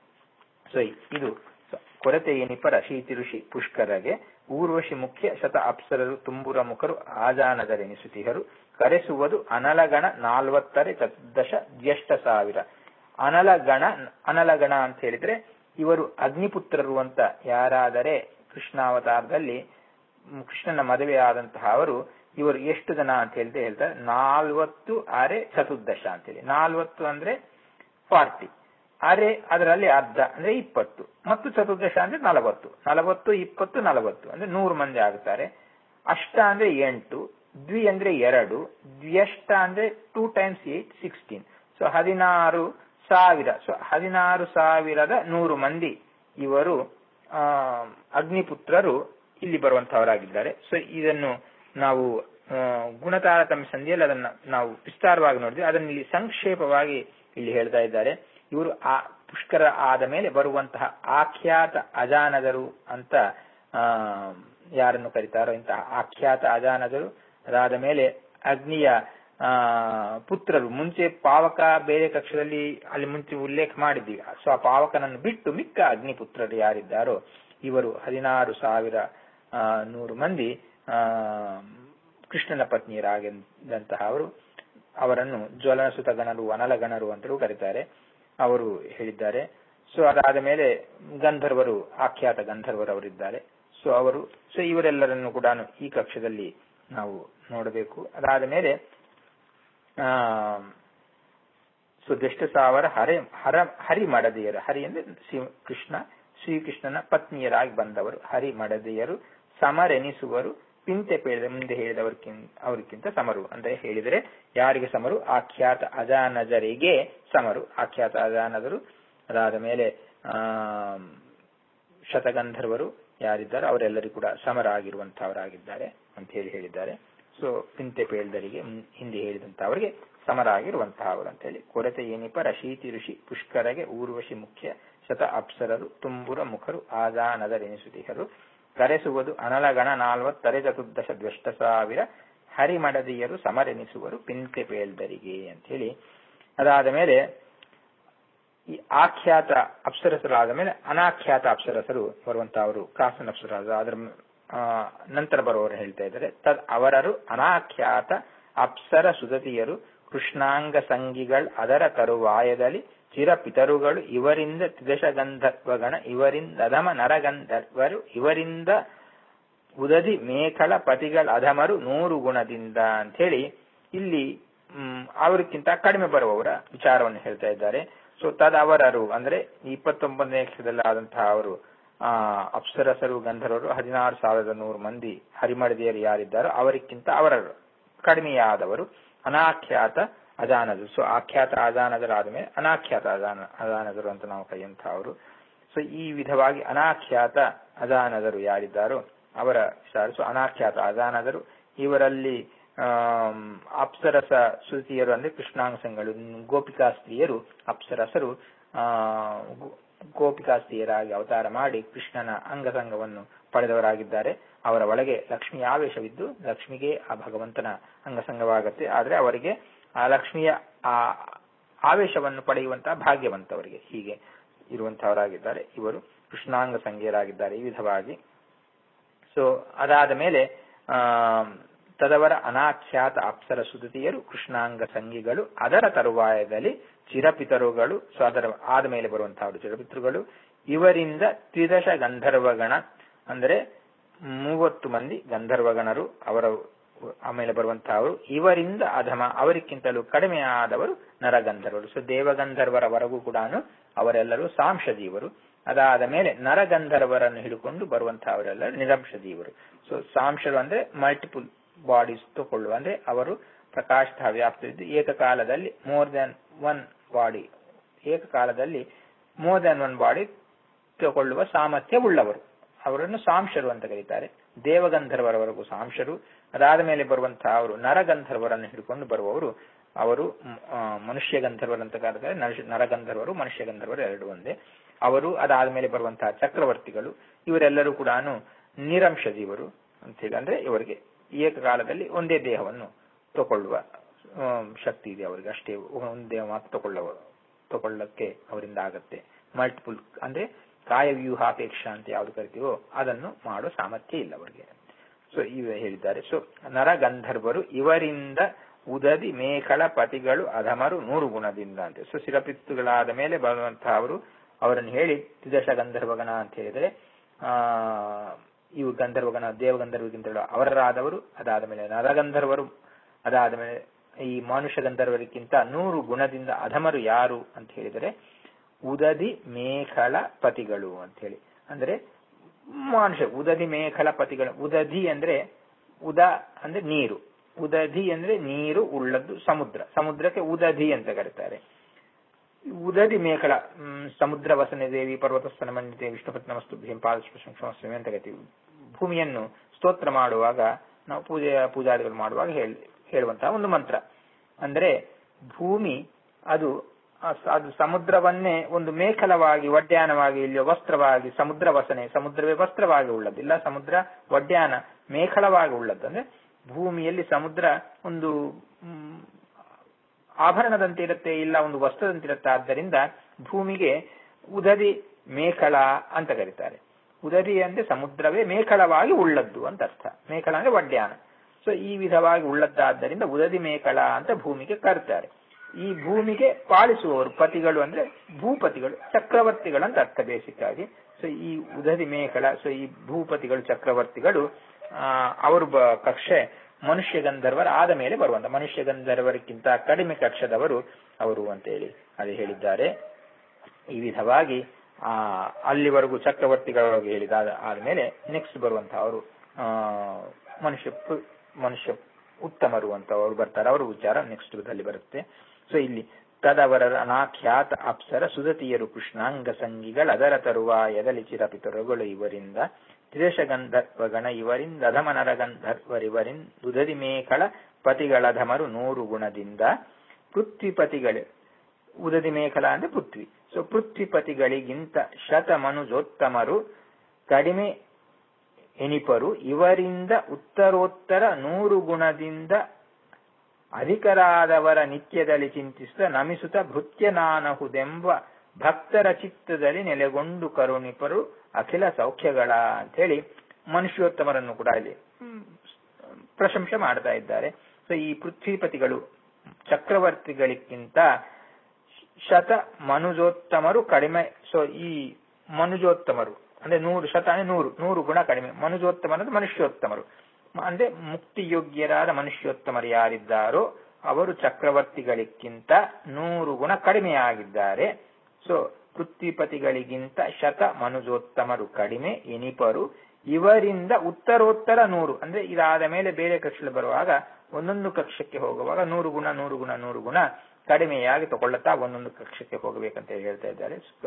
ಸೊ ಇದು ಕೊರತೆ ಏನಿಪರ ಶೀತಿ ಋಷಿ ಪುಷ್ಕರಗೆ ಊರ್ವಶಿ ಮುಖ್ಯ ಶತ ಅಪ್ಸರರು ತುಂಬುರ ಮುಖರು ಆಜಾನದರೆನಿಸುತಿಹರು ಕರೆಸುವುದು ಅನಲಗಣ ನಾಲ್ವತ್ತರೆ ಚತುರ್ದಶ ಜ್ಯೇಷ್ಠ ಸಾವಿರ ಅನಲಗಣ ಅನಲಗಣ ಅಂತ ಹೇಳಿದ್ರೆ ಇವರು ಅಗ್ನಿಪುತ್ರರು ಅಂತ ಯಾರಾದರೆ ಕೃಷ್ಣಾವತಾರದಲ್ಲಿ ಮ್, ಕೃಷ್ಣನ ಮದುವೆ ಆದಂತಹ ಅವರು ಇವರು ಎಷ್ಟು ಜನ ಅಂತ ಹೇಳಿದ್ರೆ ಹೇಳ್ತಾರೆ ನಾಲ್ವತ್ತು ಅರೆ ಚತುರ್ದಶ ಅಂತೇಳಿ ನಾಲ್ವತ್ತು ಅಂದ್ರೆ ಫಾರ್ಟಿ ಅರೆ ಅದರಲ್ಲಿ ಅರ್ಧ ಅಂದ್ರೆ ಇಪ್ಪತ್ತು ಮತ್ತು ಚತುರ್ದಶ ಅಂದ್ರೆ ನಲವತ್ತು ನಲವತ್ತು ಇಪ್ಪತ್ತು ನಲವತ್ತು ಅಂದ್ರೆ ನೂರು ಮಂದಿ ಆಗುತ್ತಾರೆ ಅಷ್ಟ ಅಂದ್ರೆ ಎಂಟು ದ್ವಿ ಅಂದ್ರೆ ಎರಡು ದ್ವ್ಯಷ್ಟ ಅಂದ್ರೆ two times eight sixteen so ಹದಿನಾರು ಸಾವಿರ ಸೊ ಹದಿನಾರು ಸಾವಿರದ ನೂರು ಮಂದಿ ಇವರು ಆ, ಅಗ್ನಿಪುತ್ರರು ಇಲ್ಲಿ ಬರುವಂತಹವರಾಗಿದ್ದಾರೆ ಸೊ ಇದನ್ನು ನಾವು ಆ, ಗುಣತಾರತಮ್ಯ ಸಂಧಿಯಲ್ಲಿ ಅದನ್ನ ನಾವು ವಿಸ್ತಾರವಾಗಿ ನೋಡಿದ್ವಿ ಅದನ್ನು ಇಲ್ಲಿ ಸಂಕ್ಷೇಪವಾಗಿ ಇಲ್ಲಿ ಹೇಳ್ತಾ ಇದ್ದಾರೆ ಇವರು ಆ ಪುಷ್ಕರ ಆದ ಮೇಲೆ ಬರುವಂತಹ ಆಖ್ಯಾತ ಅಜಾನದರು ಅಂತ ಆ ಯಾರನ್ನು ಕರೀತಾರೋ ಇಂತಹ ಆಖ್ಯಾತ ಅಜಾನದರು ಅದಾದ ಮೇಲೆ ಅಗ್ನಿಯ ಆ ಪುತ್ರರು ಮುಂಚೆ ಪಾವಕ ಬೇರೆ ಕಕ್ಷದಲ್ಲಿ ಅಲ್ಲಿ ಮುಂಚೆ ಉಲ್ಲೇಖ ಮಾಡಿದ್ವಿ ಸೊ ಆ ಪಾವಕನನ್ನು ಬಿಟ್ಟು ಮಿಕ್ಕ ಅಗ್ನಿಪುತ್ರರು ಯಾರಿದ್ದಾರೋ ಇವರು ಹದಿನಾರು ಸಾವಿರ ಆ, ನೂರು ಮಂದಿ ಆ ಕೃಷ್ಣನ ಪತ್ನಿಯರಾಗಿದ್ದಂತಹ ಅವರು ಅವರನ್ನು ಜ್ವಲನಸುತ ಗಣರು ಅನಲಗಣರು ಅಂತಲೂ ಕರೀತಾರೆ ಅವರು ಹೇಳಿದ್ದಾರೆ ಸೊ ಅದಾದ ಮೇಲೆ ಗಂಧರ್ವರು ಆಖ್ಯಾತ ಗಂಧರ್ವರು ಅವರಿದ್ದಾರೆ ಸೊ ಅವರು ಸೊ ಇವರೆಲ್ಲರನ್ನು ಕೂಡ ಈ ಕಕ್ಷದಲ್ಲಿ ನಾವು ನೋಡಬೇಕು ಅದಾದ ಮೇಲೆ ಆ ಸೊ ದೆಷ್ಟು ಸಾವಿರ ಹರೆ ಹರ ಹರಿ ಮಡದಿಯರು ಹರಿ ಅಂದ್ರೆ ಶ್ರೀ- ಕೃಷ್ಣ ಶ್ರೀಕೃಷ್ಣನ ಪತ್ನಿಯರಾಗಿ ಬಂದವರು ಹರಿ ಮಡದಿಯರು ಸಮರೆನಿಸುವರು ಪಿಂತೆ ಪೇಳಿದ ಮುಂದೆ ಹೇಳಿದವರ್ಕಿಂತ ಅವರಿಗಿಂತ ಸಮರು ಅಂತ ಹೇಳಿದರೆ ಯಾರಿಗೆ ಸಮರು ಆಖ್ಯಾತ ಅಜಾನಜರಿಗೆ ಸಮರು ಆಖ್ಯಾತ ಅಜಾನದರು ಅದಾದ ಮೇಲೆ ಆ ಶತಗಂಧರ್ವರು ಯಾರಿದ್ದಾರೆ ಅವರೆಲ್ಲರಿಗೂ ಕೂಡ ಸಮರಾಗಿರುವಂತಹವರಾಗಿದ್ದಾರೆ ಅಂತ ಹೇಳಿ ಹೇಳಿದ್ದಾರೆ ಸೊ ಪಿಂತೆ ಪೇಳ್ದರಿಗೆ ಮುನ್- ಹಿಂದೆ ಹೇಳಿದಂತ ಅವರಿಗೆ ಸಮರಾಗಿರುವಂತಹವರು ಅಂತ ಹೇಳಿ ಕೊರತೆ ಏನಿಪ ರಶೀತಿ ಋಷಿ ಪುಷ್ಕರಗೆ ಊರ್ವಶಿ ಮುಖ್ಯ ಶತ ಅಪ್ಸರರು ತುಂಬುರ ಮುಖರು ಆಜಾನದರೆನಿಸುತಿಹರು ಕರೆಸುವುದು ಅನಲಗಣ ನಾಲ್ವತ್ತರೆ ಚತುರ್ದಶ ದ್ವಷ್ಟ ಸಾವಿರ ಹರಿಮಡದಿಯರು ಸಮರೆನಿಸುವರು ಪಿಂತೆ ಪೇಳ್ದರಿಗೆ ಅಂತ ಹೇಳಿ ಅದಾದ ಮೇಲೆ ಈ ಆಖ್ಯಾತ ಅಪ್ಸರಸರಾದ ಮೇಲೆ ಅನಾಖ್ಯಾತ ಅಪ್ಸರಸರು ಬರುವಂತಹವರು ಕಾಸನ ಅಪ್ಸರ ಅದರ ಆ, ನಂತರ ಬರುವವರು ಹೇಳ್ತಾ ಇದ್ದಾರೆ ತದ್ ಅವರರು ಅನಾಖ್ಯಾತ ಅಪ್ಸರ ಸುದತಿಯರು ಕೃಷ್ಣಾಂಗ ಸಂಗಿಗಳ್ ಅದರ ತರುವಾಯದಲ್ಲಿ ಚಿರಪಿತರುಗಳು ಇವರಿಂದ ತ್ರಿದಶ ಗಂಧರ್ವಗಣ ಇವರಿಂದ ಅಧಮ ನರಗಂಧರ್ವರು ಇವರಿಂದ ಉದದಿ ಮೇಖಳ ಪತಿಗಳ ಅಧಮರು ನೂರು ಗುಣದಿಂದ ಅಂತ ಹೇಳಿ ಇಲ್ಲಿ ಮ್, ಅವರಿಗಿಂತ ಕಡಿಮೆ ಬರುವವರ ವಿಚಾರವನ್ನು ಹೇಳ್ತಾ ಇದ್ದಾರೆ ಸೊ ತದ್ ಅವರರು ಅಂದ್ರೆ ಇಪ್ಪತ್ತೊಂಬತ್ತನೇ ಕ್ಷೇತ್ರದಲ್ಲಿ ಆದಂತಹ ಅವರು ಆ ಅಪ್ಸರಸರು ಗಂಧರ್ವರು ಹದಿನಾರು ಸಾವಿರದ ನೂರು ಮಂದಿ ಹರಿಮಡದಿಯರು ಯಾರಿದ್ದಾರೋ ಅವರಿಗಿಂತ ಅವರರು ಕಡಿಮೆಯಾದವರು ಅನಾಖ್ಯಾತ ಅಜಾನದರು ಸೊ ಆಖ್ಯಾತ ಅಜಾನದರಾದ ಮೇಲೆ ಅನಾಖ್ಯಾತ ಅಜಾನ ಅಜಾನದರು ಅಂತ ನಾವು ಕರೆಯುವಂತಹವರು ಸೊ ಈ ವಿಧವಾಗಿ ಅನಾಖ್ಯಾತ ಅಜಾನದರು ಯಾರಿದ್ದಾರೋ ಅವರ ಸಾರಿಸು ಅನಾಖ್ಯಾತ ಅದಾನದರು ಇವರಲ್ಲಿ ಆಮ್, ಅಪ್ಸರಸ ಶ್ರುತಿಯರು ಅಂದ್ರೆ ಕೃಷ್ಣಾಂಗಸಂಗಳು ಗೋಪಿಕಾ ಸ್ತ್ರೀಯರು ಅಪ್ಸರಸರು ಆ ಗೋ- ಗೋಪಿಕಾ ಸ್ತ್ರೀಯರಾಗಿ ಅವತಾರ ಮಾಡಿ ಕೃಷ್ಣನ ಅಂಗಸಂಗವನ್ನು ಪಡೆದವರಾಗಿದ್ದಾರೆ ಅವರ ಒಳಗೆ ಲಕ್ಷ್ಮಿಯ ಆವೇಶವಿದ್ದು ಲಕ್ಷ್ಮಿಗೆ ಆ ಭಗವಂತನ ಅಂಗಸಂಗವಾಗುತ್ತೆ ಆದ್ರೆ ಅವರಿಗೆ ಆ ಲಕ್ಷ್ಮಿಯ ಆ ಆವೇಶವನ್ನು ಪಡೆಯುವಂತಹ ಭಾಗ್ಯವಂತವರಿಗೆ ಹೀಗೆ ಇರುವಂತಹವರಾಗಿದ್ದಾರೆ ಇವರು ಕೃಷ್ಣಾಂಗ ಸಂಘ್ಯರಾಗಿದ್ದಾರೆ ಈ ವಿಧವಾಗಿ ಸೊ ಅದಾದ ಮೇಲೆ ಆ ತದವರ ಅನಾಖ್ಯಾತ ಅಪ್ಸರ ಸುದತಿಯರು ಕೃಷ್ಣಾಂಗ ಸಂಗಿಗಳು ಅದರ ತರುವಾಯದಲ್ಲಿ ಚಿರಪಿತರುಗಳು ಸೊ ಅದರ ಆದ ಮೇಲೆ ಬರುವಂತಹ ಚಿರಪಿತೃಗಳು ಇವರಿಂದ ತ್ರಿದಶ ಗಂಧರ್ವಗಣ ಅಂದರೆ ಮೂವತ್ತು ಮಂದಿ ಗಂಧರ್ವಗಣರು ಅವರ ಆಮೇಲೆ ಬರುವಂತಹವರು ಇವರಿಂದ ಅಧಮ ಅವರಿಗಿಂತಲೂ ಕಡಿಮೆಯಾದವರು ನರಗಂಧರ್ವರು ಸೊ ದೇವಗಂಧರ್ವರವರೆಗೂ ಕೂಡ ಅವರೆಲ್ಲರೂ ಸಾಂಶ ಜೀವರು ಅದಾದ ಮೇಲೆ ನರಗಂಧರ್ವರನ್ನು ಹಿಡ್ಕೊಂಡು ಬರುವಂತಹವರೆಲ್ಲರೂ ನಿರಂಶ ಜೀವರು ಸೊ ಸಾಂಶರು ಅಂದ್ರೆ ಮಲ್ಟಿಪಲ್ ಬಾಡೀಸ್ ತಗೊಳ್ಳುವ ಅಂದ್ರೆ ಅವರು ಪ್ರಕಾಶದ ವ್ಯಾಪ್ತಿದ್ದು ಏಕಕಾಲದಲ್ಲಿ ಮೋರ್ ದನ್ ಒನ್ ಬಾಡಿ ಏಕಕಾಲದಲ್ಲಿ ಮೋರ್ ದನ್ ಒನ್ ಬಾಡಿ ತಗೊಳ್ಳುವ ಸಾಮರ್ಥ್ಯ ಉಳ್ಳವರು ಅವರನ್ನು ಸಾಂಶರು ಅಂತ ಕರೀತಾರೆ ದೇವಗಂಧರ್ವರವರೆಗೂ ಸಾಂಶರು ಅದಾದ ಮೇಲೆ ಬರುವಂತಹ ಅವರು ನರಗಂಧರ್ವರನ್ನು ಹಿಡ್ಕೊಂಡು ಬರುವವರು ಅವರು ಮ್, ಆ, ಮನುಷ್ಯ ಗಂಧರ್ವರು ಅಂತ ಕರೀತಾರೆ ನರ- ನರಗಂಧರ್ವರು ಮನುಷ್ಯ ಗಂಧರ್ವರು ಎರಡು ಒಂದೇ ಅವರು ಅದಾದ ಮೇಲೆ ಬರುವಂತಹ ಚಕ್ರವರ್ತಿಗಳು ಇವರೆಲ್ಲರೂ ಕೂಡ ನಿರಂಶ ಜೀವರು ಅಂತ ಹೇಳಿ ಅಂದ್ರೆ ಇವರಿಗೆ ಏಕಕಾಲದಲ್ಲಿ ಒಂದೇ ದೇಹವನ್ನು ತಗೊಳ್ಳುವ ಆಮ್, ಶಕ್ತಿ ಇದೆ ಅವರಿಗೆ ಅಷ್ಟೇ ಒಂದು ದೇಹ ಮಾತ್ರ ತಗೊಳ್ಳುವ ತಗೊಳ್ಳಕ್ಕೆ ಅವರಿಂದ ಆಗತ್ತೆ ಮಲ್ಟಿಪಲ್ ಅಂದ್ರೆ ಕಾಯವ್ಯೂಹಾಪೇಕ್ಷ ಅಂತ ಯಾವ್ದು ಕರಿತೀವೋ ಅದನ್ನು ಮಾಡೋ ಸಾಮರ್ಥ್ಯ ಇಲ್ಲ ಅವರಿಗೆ ಸೊ ಇವ ಹೇಳಿದ್ದಾರೆ ಸೊ ನರಗಂಧರ್ವರು ಇವರಿಂದ ಉದದಿ ಮೇಖಳ ಪತಿಗಳು ಅಧಮರು ನೂರು ಗುಣದಿಂದ ಅಂತೆ ಸೊ ಶಿರಪಿತ್ತುಗಳಾದ ಮೇಲೆ ಬರುವಂತಹ ಅವರು ಅವರನ್ನು ಹೇಳಿ ತ್ರಿದಶ ಗಂಧರ್ವಗಣ ಅಂತ ಹೇಳಿದರೆ ಆ ಇವು ಗಂಧರ್ವಗಣ ದೇವಗಂಧರ್ವಗಿಂತ ಅವರರಾದವರು ಅದಾದ ಮೇಲೆ ನರಗಂಧರ್ವರು ಅದಾದ ಮೇಲೆ ಈ ಮನುಷ್ಯ ಗಂಧರ್ವರಿಗಿಂತ ನೂರು ಗುಣದಿಂದ ಅಧಮರು ಯಾರು ಅಂತ ಹೇಳಿದರೆ ಉದದಿ ಮೇಖಳ ಪತಿಗಳು ಅಂತ ಹೇಳಿ ಅಂದ್ರೆ ಮನುಷ್ಯ ಉದದಿ ಮೇಖಳ ಪತಿಗಳು ಉದದಿ ಅಂದ್ರೆ ಉದ ಅಂದ್ರೆ ನೀರು ಉದಧಿ ಅಂದ್ರೆ ನೀರು ಉಳ್ಳದ್ದು ಸಮುದ್ರ ಸಮುದ್ರಕ್ಕೆ ಉದಧಿ ಅಂತ ಕರೀತಾರೆ ಉದದಿ ಮೇಖಳ ಮ್, ಸಮುದ್ರ ವಸನೆ ದೇವಿ ಪರ್ವತಸ್ಥನ ಮಂಡಿತೆ ವಿಷ್ಣುಪತ್ನ ವಸ್ತು ಪಾದಸ್ಪರ್ಶಮಸ್ವಾಮಿ ಅಂತ ಕರಿತೀವಿ ಭೂಮಿಯನ್ನು ಸ್ತೋತ್ರ ಮಾಡುವಾಗ ನಾವು ಪೂಜೆ ಪೂಜಾದಿಗಳು ಮಾಡುವಾಗ ಹೇಳಿ ಹೇಳುವಂತಹ ಒಂದು ಮಂತ್ರ ಅಂದ್ರೆ ಭೂಮಿ ಅದು ಆ ಸ- ಅದು ಸಮುದ್ರವನ್ನೇ ಒಂದು ಮೇಖಲವಾಗಿ ಒಡ್ಯಾನವಾಗಿ ಇಲ್ಲಿ ವಸ್ತ್ರವಾಗಿ ಸಮುದ್ರ ವಸನೆ ಸಮುದ್ರವೇ ವಸ್ತ್ರವಾಗಿ ಉಳ್ಳದ್ದು ಇಲ್ಲ ಸಮುದ್ರ ಒಡ್ಯಾನ ಮೇಖಲವಾಗಿ ಉಳ್ಳದ್ದು ಅಂದ್ರೆ ಭೂಮಿಯಲ್ಲಿ ಸಮುದ್ರ ಒಂದು ಮ್, ಆಭರಣದಂತೆ ಇರುತ್ತೆ ಇಲ್ಲ ಒಂದು ವಸ್ತ್ರದಂತೆ ಇರುತ್ತೆ ಆದ್ದರಿಂದ ಭೂಮಿಗೆ ಉದದಿ ಮೇಖಳ ಅಂತ ಕರೀತಾರೆ ಉದರಿ ಅಂದ್ರೆ ಸಮುದ್ರವೇ ಮೇಖಳವಾಗಿ ಉಳ್ಳದ್ದು ಅಂತ ಅರ್ಥ ಮೇಖಳ ಅಂದ್ರೆ ಒಡ್ಯಾನ ಸೊ ಈ ವಿಧವಾಗಿ ಉಳ್ಳದ್ದಾದ್ದರಿಂದ ಉದದಿ ಮೇಖಳ ಅಂತ ಭೂಮಿಗೆ ಕರೀತಾರೆ ಈ ಭೂಮಿಗೆ ಪಾಲಿಸುವವರು ಪತಿಗಳು ಅಂದ್ರೆ ಭೂಪತಿಗಳು ಚಕ್ರವರ್ತಿಗಳು ಅಂತ ಅರ್ಥ ಬೇಸಿಕ್ ಆಗಿ ಸೊ ಈ ಉದದಿ ಮೇಖಳ ಸೊ ಈ ಭೂಪತಿಗಳು ಚಕ್ರವರ್ತಿಗಳು ಆ, ಅವರು ಬ ಕಕ್ಷೆ ಮನುಷ್ಯ ಗಂಧರ್ವರ ಆದ ಮೇಲೆ ಬರುವಂತ ಮನುಷ್ಯ ಗಂಧರ್ವರಿಗಿಂತ ಕಡಿಮೆ ಕಕ್ಷದವರು ಅವರು ಅಂತ ಹೇಳಿ ಅದೇ ಹೇಳಿದ್ದಾರೆ ಈ ವಿಧವಾಗಿ ಆ ಅಲ್ಲಿವರೆಗೂ ಚಕ್ರವರ್ತಿಗಳೊಳಗೆ ಹೇಳಿದ ಆದ್ಮೇಲೆ ನೆಕ್ಸ್ಟ್ ಬರುವಂತಹ ಅವರು ಆ ಮನುಷ್ಯ ಪು- ಮನುಷ್ಯ ಉತ್ತಮರು ಅಂತ ಅವರು ಬರ್ತಾರೆ ಅವರ ವಿಚಾರ ನೆಕ್ಸ್ಟ್ ದಲ್ಲಿ ಬರುತ್ತೆ ಸೊ ಇಲ್ಲಿ ತದವರ ಅನಾಖ್ಯಾತ ಅಪ್ಸರ ಸುದತಿಯರು ಕೃಷ್ಣಾಂಗ ಸಂಗಿಗಳ ಅದರ ತರುವಾಯದಲ್ಲಿ ಚಿರಪಿತರುಗಳು ಇವರಿಂದ ತ್ರಿದಶ ಗಂಧರ್ವಗಣ ಇವರಿಂದ ಅಧಮನರ ಗಂಧರ್ವರಿವರಿಂದ ದುದದಿ ಮೇಕಳ ಪತಿಗಳಧಮರು ನೂರು ಗುಣದಿಂದ ಪೃಥ್ವಿಪತಿಗಳು ಉದದಿ ಮೇಖಲ ಅಂದ್ರೆ ಪೃಥ್ವಿ ಸೊ ಪೃಥ್ವಿಪತಿಗಳಿಗಿಂತ ಶತ ಮನುಜೋತ್ತಮರು ಕಡಿಮೆ ಎನಿಪರು ಇವರಿಂದ ಉತ್ತರೋತ್ತರ ನೂರು ಗುಣದಿಂದ ಅಧಿಕರಾದವರ ನಿತ್ಯದಲ್ಲಿ ಚಿಂತಿಸುತ್ತ ನಮಿಸುತ್ತ ಭೃತ್ಯನಾನಹುದೆಂಬ ಭಕ್ತರ ಚಿತ್ತದಲ್ಲಿ ನೆಲೆಗೊಂಡು ಕರುಣಿಪರು ಅಖಿಲ ಸೌಖ್ಯಗಳ ಅಂತ ಹೇಳಿ ಮನುಷ್ಯೋತ್ತಮರನ್ನು ಕೂಡ ಇಲ್ಲಿ ಹ್ಮ್, ಪ್ರಶಂಸೆ ಮಾಡ್ತಾ ಇದ್ದಾರೆ ಸೊ ಈ ಪೃಥ್ವಿಪತಿಗಳು ಚಕ್ರವರ್ತಿಗಳಿಗಿಂತ ಶತ ಮನುಜೋತ್ತಮರು ಕಡಿಮೆ ಸೊ ಈ ಮನುಜೋತ್ತಮರು ಅಂದ್ರೆ ನೂರು ಶತ ಅಂದ್ರೆ ನೂರು ನೂರು ಗುಣ ಕಡಿಮೆ ಮನುಜೋತ್ತಮರು ಅಂದ್ರೆ ಮನುಷ್ಯೋತ್ತಮರು ಮ- ಅಂದ್ರೆ ಮುಕ್ತಿಯೋಗ್ಯರಾದ ಮನುಷ್ಯೋತ್ತಮರು ಯಾರಿದ್ದಾರೋ ಅವರು ಚಕ್ರವರ್ತಿಗಳಿಗಿಂತ ನೂರು ಗುಣ ಕಡಿಮೆಯಾಗಿದ್ದಾರೆ ಸೊ ಪೃಥ್ವಿಪತಿಗಳಿಗಿಂತ ಶತ ಮನುಜೋತ್ತಮರು ಕಡಿಮೆ ಎನಿಪರು ಇವರಿಂದ ಉತ್ತರೋತ್ತರ ನೂರು ಅಂದ್ರೆ ಇದಾದ ಮೇಲೆ ಬೇರೆ ಕಕ್ಷೆ ಬರುವಾಗ ಒಂದೊಂದು ಕಕ್ಷಕ್ಕೆ ಹೋಗುವಾಗ ನೂರು ಗುಣ ನೂರು ಗುಣ ನೂರು ಗುಣ ಕಡಿಮೆಯಾಗಿ ತಗೊಳ್ಳುತ್ತಾ ಒಂದೊಂದು ಕಕ್ಷಕ್ಕೆ ಹೋಗಬೇಕಂತ ಹೇಳಿ ಹೇಳ್ತಾ ಇದ್ದಾರೆ ಸೊ,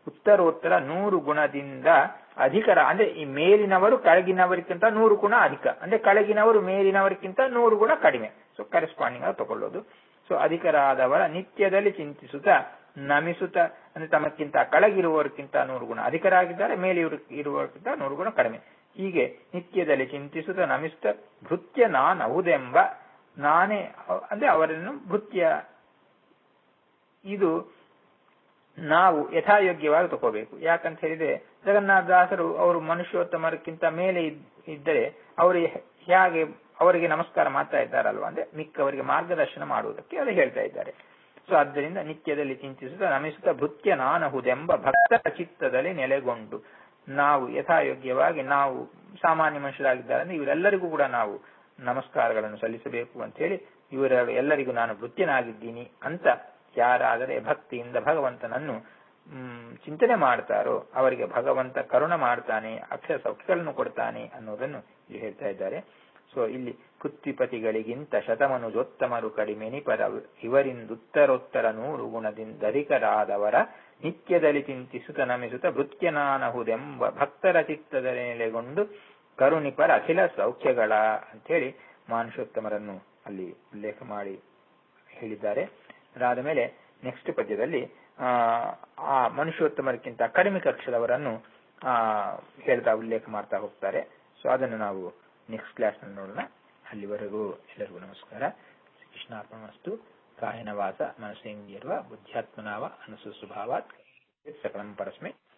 ಉತ್ತರೋತ್ತರ ನೂರು ಗುಣದಿಂದ ಅಧಿಕರ ಅಂದ್ರೆ ಈ ಮೇಲಿನವರು ಕೆಳಗಿನವರಿಗಿಂತ ನೂರು ಗುಣ ಅಧಿಕ ಅಂದ್ರೆ ಕೆಳಗಿನವರು ಮೇಲಿನವರಿಗಿಂತ ನೂರು ಗುಣ ಕಡಿಮೆ ಸೊ ಕರೆಸ್ಪಾಂಡಿಂಗ್ ಆಗಿ ತಗೊಳ್ಳೋದು ಸೊ ಅಧಿಕರಾದವರ ನಿತ್ಯದಲ್ಲಿ ಚಿಂತಿಸುತ್ತಾ ನಮಿಸುತ್ತ ಅಂದ್ರೆ ತಮಕ್ಕಿಂತ ಕೆಳಗಿರುವವರಿಗಿಂತ ನೂರು ಗುಣ ಅಧಿಕರಾಗಿದ್ದಾರೆ ಮೇಲೆ ಇರುವವರಿಗಿಂತ ನೂರು ಗುಣ ಕಡಿಮೆ ಹೀಗೆ ನಿತ್ಯದಲ್ಲಿ ಚಿಂತಿಸುತ್ತ ನಮಿಸುತ್ತ ಭೃತ್ಯ ನಾನಹುದೆಂಬ ನಾನೇ ಅಂದ್ರೆ ಅವರನ್ನು ಭೃತ್ಯ ಇದು ನಾವು ಯಥಾಯೋಗ್ಯವಾಗಿ ತಗೋಬೇಕು ಯಾಕಂತ ಹೇಳಿದ್ರೆ ಜಗನ್ನಾಥದಾಸರು ಅವರು ಮನುಷ್ಯೋತ್ತಮರಕ್ಕಿಂತ ಮೇಲೆ ಇದ್ದರೆ ಅವರು ಹೇಗೆ ಅವರಿಗೆ ನಮಸ್ಕಾರ ಮಾಡ್ತಾ ಇದ್ದಾರಲ್ವಾ ಅಂದ್ರೆ ಮಿಕ್ಕವರಿಗೆ ಮಾರ್ಗದರ್ಶನ ಮಾಡುವುದಕ್ಕೆ ಅದು ಹೇಳ್ತಾ ಇದ್ದಾರೆ ಸೊ ಆದ್ದರಿಂದ ನಿತ್ಯದಲ್ಲಿ ಚಿಂತಿಸುತ್ತಾ ನಮಿಸುತ್ತಾ ಭೃತ್ಯ ನಾನಹುದೆಂಬ ಭಕ್ತರ ಚಿತ್ತದಲ್ಲಿ ನೆಲೆಗೊಂಡು ನಾವು ಯಥಾಯೋಗ್ಯವಾಗಿ ನಾವು ಸಾಮಾನ್ಯ ಮನುಷ್ಯರಾಗಿದ್ದಾರೆ ಅಂದ್ರೆ ಇವರೆಲ್ಲರಿಗೂ ಕೂಡ ನಾವು ನಮಸ್ಕಾರಗಳನ್ನು ಸಲ್ಲಿಸಬೇಕು ಅಂತ ಹೇಳಿ ಇವರ ಎಲ್ಲರಿಗೂ ನಾನು ಭೃತ್ಯನಾಗಿದ್ದೀನಿ ಅಂತ ಯಾರಾದರೆ ಭಕ್ತಿಯಿಂದ ಭಗವಂತನನ್ನು ಚಿಂತನೆ ಮಾಡ್ತಾರೋ ಅವರಿಗೆ ಭಗವಂತ ಕರುಣ ಮಾಡ್ತಾನೆ ಅಕ್ಷರ ಸೌಖ್ಯಗಳನ್ನು ಕೊಡ್ತಾನೆ ಅನ್ನೋದನ್ನು ಇಲ್ಲಿ ಹೇಳ್ತಾ ಇದ್ದಾರೆ ಸೊ ಇಲ್ಲಿ ಕೃತ್ವಿಪತಿಗಳಿಗಿಂತ ಶತಮನುಜೋತ್ತಮರು ಕಡಿಮೆ ನಿಪದ ಇವರಿಂದುತ್ತರೋತ್ತರ ನೂರು ಗುಣದಿಂದ ಅಧಿಕರಾದವರ ನಿತ್ಯದಲ್ಲಿ ಚಿಂತಿಸುತ್ತ ನಮಿಸುತ್ತ ಭೃತ್ಯನಾನಹುದೆಂಬ ಭಕ್ತರ ಚಿತ್ತದಲ್ಲಿ ನೆಲೆಗೊಂಡು ಕರುಣಿಪರ ಅಖಿಲ ಸೌಖ್ಯಗಳ ಅಂತೇಳಿ ಮಾನುಷೋತ್ತಮರನ್ನು ಅಲ್ಲಿ ಉಲ್ಲೇಖ ಮಾಡಿ ಹೇಳಿದ್ದಾರೆ ಅದಾದ ಮೇಲೆ ನೆಕ್ಸ್ಟ್ ಪದ್ಯದಲ್ಲಿ ಆ ಆ ಮನುಷ್ಯೋತ್ತಮರಕ್ಕಿಂತ ಕಡಿಮೆ ಕಕ್ಷದವರನ್ನು ಆ ಹೇಳ್ತಾ ಉಲ್ಲೇಖ ಮಾಡ್ತಾ ಹೋಗ್ತಾರೆ ಸೊ ಅದನ್ನು ನಾವು ನೆಕ್ಸ್ಟ್ ಕ್ಲಾಸ್ ನಲ್ಲಿ ನೋಡೋಣ ಅಲ್ಲಿವರೆಗೂ ಎಲ್ಲರಿಗೂ ನಮಸ್ಕಾರ ಕೃಷ್ಣಾರ್ಪಣಮಸ್ತು ಕಾಯನ ವಾಸ ಮನಸ್ಸೇಂದ್ರಿಯರ್ವ ಬುದ್ಧ್ಯಾತ್ಮನಾವ ಅನಸು ಸ್ವಭಾವಾತ್ ಸಕಲಂ ಪರಸ್ಮೈ